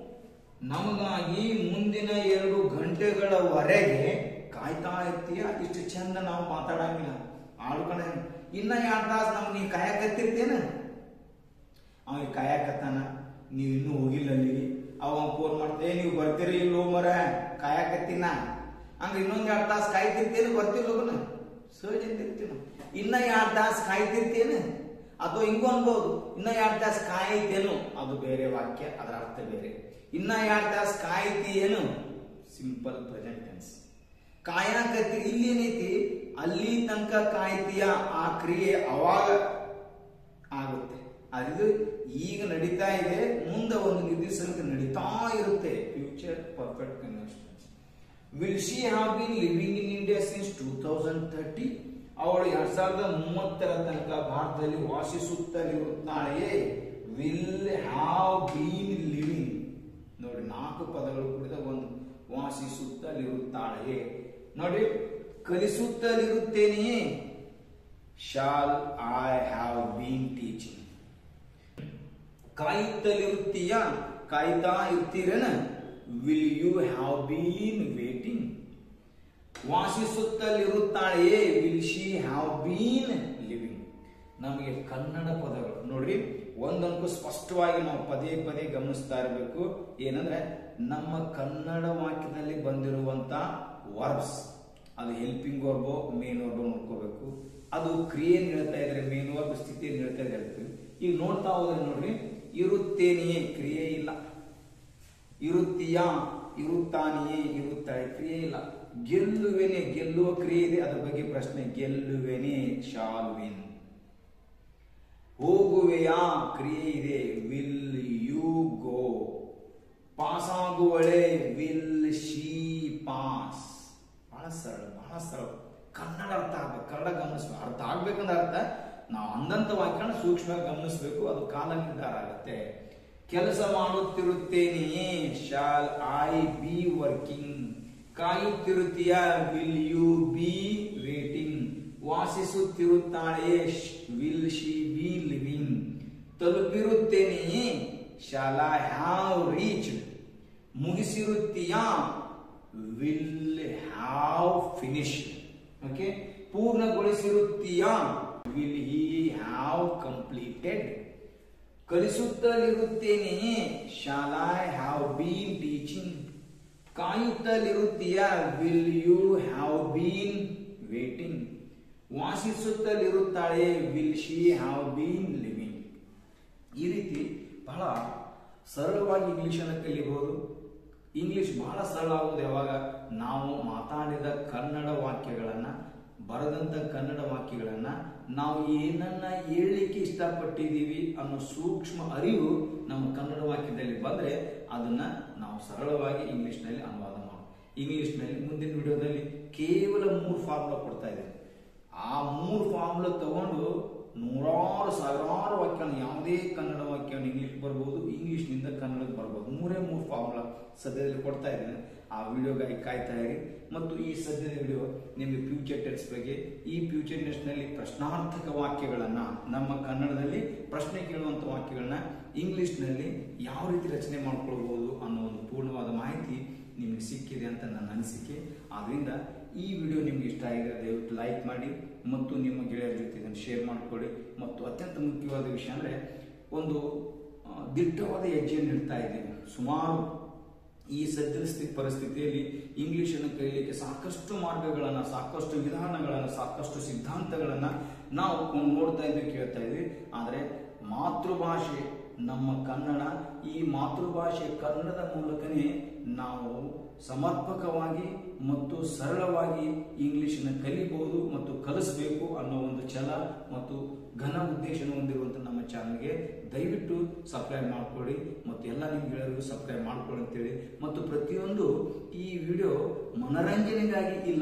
ನಮಗಾಗಿ ಮುಂದಿನ ಎರಡು ಗಂಟೆಗಳವರೆಗೆ ಕಾಯ್ತಾ ಇರ್ತೀಯ ಇಷ್ಟು ಚಂದ ನಾವು ಮಾತಾಡಂಗಿಲ್ಲ ಆಳ್ಕೊಂಡ ಇನ್ನ ಎರಡು ತಾಸು ನಮ್ಗೆ ನೀ ಕಾಯಕತ್ತಿರ್ತೇನ ಅವನಿಗೆ ಕಾಯಕತ್ತಾನ ನೀವು ಇನ್ನೂ ಹೋಗಿಲ್ಲ ಅಲ್ಲಿಗೆ ಅವ ಫೋನ್ ಮಾಡ್ತೇ ನೀವು ಬರ್ತೀರಿ ಇಲ್ಲೋ ಮರ ಕಾಯಕತ್ತೀನ ಹಂಗ ಇನ್ನೊಂದ್ ಎರಡ್ ತಾಸು ಕಾಯ್ತಿರ್ತೇನೆ ಬರ್ತಿಲ್ಲ ಹೋಗೋಣ ಸಹಜ ಅಂತಿರ್ತೀವಿ ನಾವು ಇನ್ನ ಎರಡ್ ತಾಸು ಕಾಯ್ತಿರ್ತೇನೆ ಅಥವಾ ಹಿಂಗೂ ಅನ್ಬೋದು ಇನ್ನ ಎರಡ್ ತಾಸು ಕಾಯ್ತೇನು ಅದು ಬೇರೆ ವಾಕ್ಯ ಅದರ ಅರ್ಥ ಬೇರೆ ಇನ್ನ ಎರಡ್ ತಾಸು ಕಾಯ್ತೀಯೇನು ಸಿಂಪಲ್ ಪ್ರೆಸೆಂಟ್ ಟೆನ್ಸ್ ಕಾಯಕತ್ತಿ ಇಲ್ಲಿ ಏನೈತಿ ಅಲ್ಲಿ ತನಕ ಕಾಯ್ತೀಯ ಆ ಕ್ರಿಯೆ ಅವಾಗ ಆಗುತ್ತೆ ಅದು ಈಗ ನಡೀತಾ ಇದೆ ಮುಂದೆ ಒಂದು ನಿರ್ದಿಷ್ಟ ನಡೀತಾ ಇರುತ್ತೆ future perfect convention will she have been living in India since two thousand thirty ಅವಳು ಎರಡ್ ಸಾವಿರದ ಮೂವತ್ತರ ತನಕ ಭಾರತದಲ್ಲಿ ವಾಸಿಸುತ್ತಲಿರುತ್ತಾಳೆಯೇ ವಿಲ್ ಹ್ಯಾವ್ ಬೀನ್ ಲಿವಿಂಗ್ ನೋಡಿ ನಾಲ್ಕು ಪದಗಳು ಕೂಡಿದ ಒಂದು ವಾಸಿಸುತ್ತಲಿರುತ್ತಾಳೆಯೇ ನೋಡಿ ಕಲಿಸುತ್ತಲಿರುತ್ತೇನೆಯೇ shall I have been teaching ಕಾಯುತ್ತಲಿರುತ್ತೀಯ ಕಾಯ್ತಾ ಇರ್ತೀರೇನ will you have been waiting ವಾಸಿಸುತ್ತಲಿರುತ್ತಾಳೆಯೇ will she have been living ನಮಗೆ ಕನ್ನಡ ಪದಗಳು ನೋಡ್ರಿ ಒಂದೊಂದು ಸ್ಪಷ್ಟವಾಗಿ ನಾವು ಪದೇ ಪದೇ ಗಮನಿಸ್ತಾ ಇರಬೇಕು ಏನಂದ್ರೆ ನಮ್ಮ ಕನ್ನಡ ವಾಕ್ಯದಲ್ಲಿ ಬಂದಿರುವಂತ ವರ್ಬ್ಸ್ ಅದು ಹೆಲ್ಪಿಂಗ್ ವರ್ಬೋ ಮೇನ್ ವರ್ಬೋ ನೋಡ್ಕೋಬೇಕು ಅದು ಕ್ರಿಯೆ ಹೇಳ್ತಾ ಇದ್ರೆ ಮೇನ್ ವರ್ಬ್ ಸ್ಥಿತಿಯನ್ನು ಹೇಳ್ತಾ ಇದ್ರೆ ಹೇಳ್ತೀವಿ ಈಗ ನೋಡ್ತಾ ಹೋದ್ರೆ ನೋಡ್ರಿ ಇರುತ್ತೇನೆಯೇ ಕ್ರಿಯೆ ಇಲ್ಲ ಇರುತ್ತೀಯಾ ಇರುತ್ತಾನೆಯೇ ಇರುತ್ತಾಳೆ ಕ್ರಿಯೆ ಇಲ್ಲ ಗೆಲ್ಲುವೆನೆ ಗೆಲ್ಲುವ ಕ್ರಿಯೆ ಇದೆ ಅದ್ರ ಬಗ್ಗೆ ಪ್ರಶ್ನೆ ಗೆಲ್ಲುವೆನೆ ಶಾಲ್ ವಿನ್ ಹೋಗುವೆಯಾ ಕ್ರಿಯೆ ಇದೆ ವಿಲ್ ಯು ಗೋ ಪಾಸ್ ಆಗುವಳೆ ವಿಲ್ ಶಿ ಪಾಸ್ ಬಹಳ ಸರಳ ಬಹಳ ಸರಳ ಕನ್ನಡ ಅರ್ಥ ಆಗ್ಬೇಕು ಕನ್ನಡ ಗಮನಿಸ್ಬೇಕು ಅರ್ಥ ಆಗ್ಬೇಕಂದ್ರೆ ಅರ್ಥ ನಾವು ಅಂದಂತ ವಾಕ್ಯನ ಸೂಕ್ಷ್ಮವಾಗಿ ಗಮನಿಸಬೇಕು ಅದು ಕಾಲ ನಿರ್ಧಾರ ಆಗುತ್ತೆ ಕೆಲಸ ಮಾಡುತ್ತಿರುತ್ತೇನೆಯೇ ಶಾಲ್ ಐ ಬಿ ವರ್ಕಿಂಗ್ ಕಾಯುತ್ತಿರುತ್ತೀಯ ವಿಲ್ ಯು ಬಿ ವೇಟಿಂಗ್ ವಾಸಿಸುತ್ತಿರುತ್ತಾಳೆಯೇ ವಿಲ್ ಶಿ ಬಿ ಲಿವಿಂಗ್ ತಲುಪಿರುತ್ತೇನೆಯೇ ಶಾಲ್ ಐ ಹ್ಯಾವ್ ರೀಚ್ಡ್ ಮುಗಿಸಿರುತ್ತೀಯಾ ವಿಲ್ ಹ್ಯಾವ್ ಫಿನಿಶ್ಡ್ ಓಕೆ ಪೂರ್ಣಗೊಳಿಸಿರುತ್ತೀಯಾ ವಿಲ್ ಹಿ ಹ್ಯಾವ್ ಕಂಪ್ಲೀಟೆಡ್ ಕಲಿಸುತ್ತಲಿರುತ್ತೇನೆಯೇ shall I have been teaching ಕಾಯುತ್ತಲಿರುತ್ತೀಯ will you have been waiting ವಾಸಿಸುತ್ತಲಿರುತ್ತಾಳೆ will she have been living ಈ ರೀತಿ ಬಹಳ ಸರಳವಾಗಿ ಇಂಗ್ಲಿಷನ್ನು ಕಲಿಬಹುದು ಇಂಗ್ಲಿಷ್ ಬಹಳ ಸರಳ ಆಗುವುದು ಯಾವಾಗ ನಾವು ಮಾತಾಡಿದ ಕನ್ನಡ ವಾಕ್ಯಗಳನ್ನ ಬರೆದಂತ ಕನ್ನಡ ವಾಕ್ಯಗಳನ್ನ ನಾವು ಏನನ್ನ ಹೇಳಲಿಕ್ಕೆ ಇಷ್ಟಪಟ್ಟಿದ್ದೀವಿ ಅನ್ನೋ ಸೂಕ್ಷ್ಮ ಅರಿವು ನಮ್ಮ ಕನ್ನಡ ವಾಕ್ಯದಲ್ಲಿ ಬಂದ್ರೆ ಅದನ್ನ ನಾವು ಸರಳವಾಗಿ ಇಂಗ್ಲಿಷ್ನಲ್ಲಿ ಅನುವಾದ ಮಾಡೋದು ಇಂಗ್ಲಿಷ್ನಲ್ಲಿ ಮುಂದಿನ ವಿಡಿಯೋದಲ್ಲಿ ಕೇವಲ ಮೂರು ಫಾರ್ಮುಲಾ ಕೊಡ್ತಾ ಇದ್ದೇನೆ ಆ ಮೂರು ಫಾರ್ಮುಲಾ ತಗೊಂಡು ನೂರಾರು ಸಾವಿರಾರು ವಾಕ್ಯವನ್ನು ಯಾವುದೇ ಕನ್ನಡ ವಾಕ್ಯವನ್ನು ಇಂಗ್ಲಿಷ್ ಬರ್ಬೋದು ಇಂಗ್ಲಿಷ್ನಿಂದ ಕನ್ನಡಕ್ಕೆ ಬರ್ಬೋದು ಮೂರೇ ಮೂರು ಫಾರ್ಮುಲಾ ಸದ್ಯದಲ್ಲಿ ಕೊಡ್ತಾ ಇದ್ದೇನೆ ಆ ವಿಡಿಯೋಗಾಗಿ ಕಾಯ್ತಾ ಇರಿ ಮತ್ತು ಈ ಸದ್ಯದ ವಿಡಿಯೋ ನಿಮಗೆ ಫ್ಯೂಚರ್ ಟೆನ್ಸ್ ಬಗ್ಗೆ ಈ ಫ್ಯೂಚರ್ ಟೆನ್ಸ್ನಲ್ಲಿ ಪ್ರಶ್ನಾರ್ಥಕ ವಾಕ್ಯಗಳನ್ನ ನಮ್ಮ ಕನ್ನಡದಲ್ಲಿ ಪ್ರಶ್ನೆ ಕೇಳುವಂತ ವಾಕ್ಯಗಳನ್ನ ಇಂಗ್ಲಿಷ್ನಲ್ಲಿ ಯಾವ ರೀತಿ ರಚನೆ ಮಾಡ್ಕೊಳ್ಬಹುದು ಅನ್ನೋ ಒಂದು ಪೂರ್ಣವಾದ ಮಾಹಿತಿ ನಿಮಗೆ ಸಿಕ್ಕಿದೆ ಅಂತ ನನ್ನ ಅನಿಸಿಕೆ ಆದ್ರಿಂದ ಈ ವಿಡಿಯೋ ನಿಮ್ಗೆ ಇಷ್ಟ ಆಗಿದೆ ದಯವಿಟ್ಟು ಲೈಕ್ ಮಾಡಿ ಮತ್ತು ನಿಮ್ಮ ಗೆಳೆಯರ ಜೊತೆ ಇದನ್ನು ಶೇರ್ ಮಾಡಿಕೊಳ್ಳಿ ಮತ್ತು ಅತ್ಯಂತ ಮುಖ್ಯವಾದ ವಿಷಯ ಅಂದರೆ ಒಂದು ಆ, ದಿಟ್ಟವಾದ ಹೆಜ್ಜೆಯನ್ನು ಇಡ್ತಾ ಇದ್ದೀವಿ ಸುಮಾರು ಈ ಸದ್ಯದ ಸ್ಥಿತಿ ಪರಿಸ್ಥಿತಿಯಲ್ಲಿ ಇಂಗ್ಲಿಷನ್ನು ಕಲಿಯಲಿಕ್ಕೆ ಸಾಕಷ್ಟು ಮಾರ್ಗಗಳನ್ನು ಸಾಕಷ್ಟು ವಿಧಾನಗಳನ್ನು ಸಾಕಷ್ಟು ಸಿದ್ಧಾಂತಗಳನ್ನು ನಾವು ನೋಡ್ತಾ ಇದ್ವಿ ಕೇಳ್ತಾ ಇದ್ವಿ ಆದರೆ ಮಾತೃಭಾಷೆ ನಮ್ಮ ಕನ್ನಡ ಈ ಮಾತೃಭಾಷೆ ಕನ್ನಡದ ಮೂಲಕನೇ ನಾವು ಸಮರ್ಪಕವಾಗಿ ಮತ್ತು ಸರಳವಾಗಿ ಇಂಗ್ಲಿಷನ್ನು ಕಲಿಬಹುದು ಮತ್ತು ಕಲಿಸಬೇಕು ಅನ್ನೋ ಒಂದು ಛಲ ಮತ್ತು ಘನ ಉದ್ದೇಶನ ಹೊಂದಿರುವಂಥ ನಮ್ಮ ಚಾನಲ್ಗೆ ದಯವಿಟ್ಟು ಸಬ್ಸ್ಕ್ರೈಬ್ ಮಾಡ್ಕೊಳ್ಳಿ ಮತ್ತು ಎಲ್ಲ ನಿಮ್ಮ ಗೆಳೆಯರಿಗೂ ಸಬ್ಸ್ಕ್ರೈಬ್ ಮಾಡ್ಕೊಳ್ಳಿ ಅಂತೇಳಿ ಮತ್ತು ಪ್ರತಿಯೊಂದು ಈ ವಿಡಿಯೋ ಮನರಂಜನೆಗಾಗಿ ಇಲ್ಲ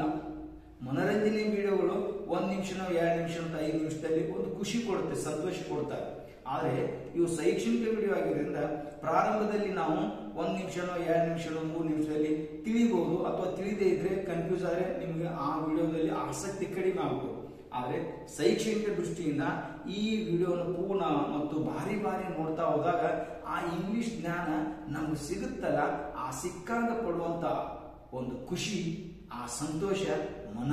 ಮನರಂಜನೆ ವಿಡಿಯೋಗಳು ಒಂದ್ ನಿಮಿಷನೋ ಎರಡು ನಿಮಿಷ ಅಂತ ಐದು ನಿಮಿಷದಲ್ಲಿ ಒಂದು ಖುಷಿ ಕೊಡುತ್ತೆ ಸಂತೋಷ ಕೊಡ್ತಾರೆ ಆದರೆ ಇವು ಶೈಕ್ಷಣಿಕ ವಿಡಿಯೋ ಆಗಿರೋದ್ರಿಂದ ಪ್ರಾರಂಭದಲ್ಲಿ ನಾವು ಒಂದ್ ನಿಮಿಷನೋ ಎರಡು ನಿಮಿಷನೋ ಮೂರು ನಿಮಿಷದಲ್ಲಿ ತಿಳಿಬಹುದು ಅಥವಾ ತಿಳಿದೇ ಇದ್ರೆ ಕನ್ಫ್ಯೂಸ್ ಆದರೆ ನಿಮಗೆ ಆ ವಿಡಿಯೋದಲ್ಲಿ ಆಸಕ್ತಿ ಕಡಿಮೆ ಆಗ್ಬೋದು ಆದರೆ ಶೈಕ್ಷಣಿಕ ದೃಷ್ಟಿಯಿಂದ ಈ ವಿಡಿಯೋನ ಪೂರ್ಣ ಮತ್ತು ಬಾರಿ ಬಾರಿ ನೋಡ್ತಾ ಹೋದಾಗ ಆ ಇಂಗ್ಲಿಷ್ ಜ್ಞಾನ ನಮ್ಗೆ ಸಿಗುತ್ತಲ್ಲ ಆ ಸಿಕ್ಕಾಗ ಪಡುವಂತ ಒಂದು ಖುಷಿ ಆ ಸಂತೋಷ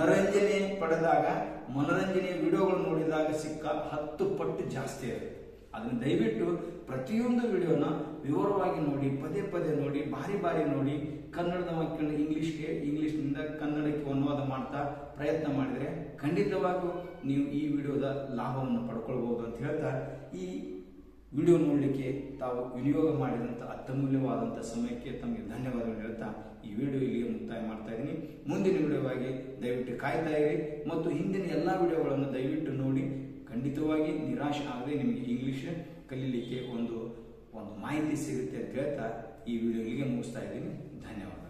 ಮನರಂಜನೆ ಪಡೆದಾಗ ಮನರಂಜನೆಯ ವಿಡಿಯೋಗಳು ನೋಡಿದಾಗ ಸಿಕ್ಕ ಹತ್ತು ಪಟ್ಟು ಜಾಸ್ತಿ ಇರುತ್ತೆ ಅದನ್ನು ದಯವಿಟ್ಟು ಪ್ರತಿಯೊಂದು ವಿಡಿಯೋನ ವಿವರವಾಗಿ ನೋಡಿ ಪದೇ ಪದೇ ನೋಡಿ ಬಾರಿ ಬಾರಿ ನೋಡಿ ಕನ್ನಡದ ವಾಕ್ಯಗಳನ್ನ ಇಂಗ್ಲಿಷ್ಗೆ ಇಂಗ್ಲಿಷ್ನಿಂದ ಕನ್ನಡಕ್ಕೆ ಅನುವಾದ ಮಾಡ್ತಾ ಪ್ರಯತ್ನ ಮಾಡಿದರೆ ಖಂಡಿತವಾಗೂ ನೀವು ಈ ವಿಡಿಯೋದ ಲಾಭವನ್ನು ಪಡ್ಕೊಳ್ಬಹುದು ಅಂತ ಹೇಳ್ತಾ ಈ ವಿಡಿಯೋ ನೋಡಲಿಕ್ಕೆ ತಾವು ವಿನಿಯೋಗ ಮಾಡಿದಂಥ ಅತ್ಯಮೂಲ್ಯವಾದಂಥ ಸಮಯಕ್ಕೆ ತಮಗೆ ಧನ್ಯವಾದಗಳು ಹೇಳ್ತಾ ಈ ವಿಡಿಯೋ ಇಲ್ಲಿಗೆ ಮುಕ್ತಾಯ ಮಾಡ್ತಾ ಇದ್ದೀನಿ ಮುಂದಿನ ವಿಡಿಯೋವಾಗಿ ದಯವಿಟ್ಟು ಕಾಯ್ತಾ ಇರಿ ಮತ್ತು ಹಿಂದಿನ ಎಲ್ಲ ವಿಡಿಯೋಗಳನ್ನು ದಯವಿಟ್ಟು ನೋಡಿ ಖಂಡಿತವಾಗಿ ನಿರಾಶೆ ಆಗದೆ ನಿಮಗೆ ಇಂಗ್ಲಿಷ್ ಕಲೀಲಿಕ್ಕೆ ಒಂದು ಒಂದು ಮಾಹಿತಿ ಸಿಗುತ್ತೆ ಅಂತ ಹೇಳ್ತಾ ಈ ವಿಡಿಯೋ ಇಲ್ಲಿಗೆ ಮುಗಿಸ್ತಾ ಇದ್ದೀನಿ ಧನ್ಯವಾದ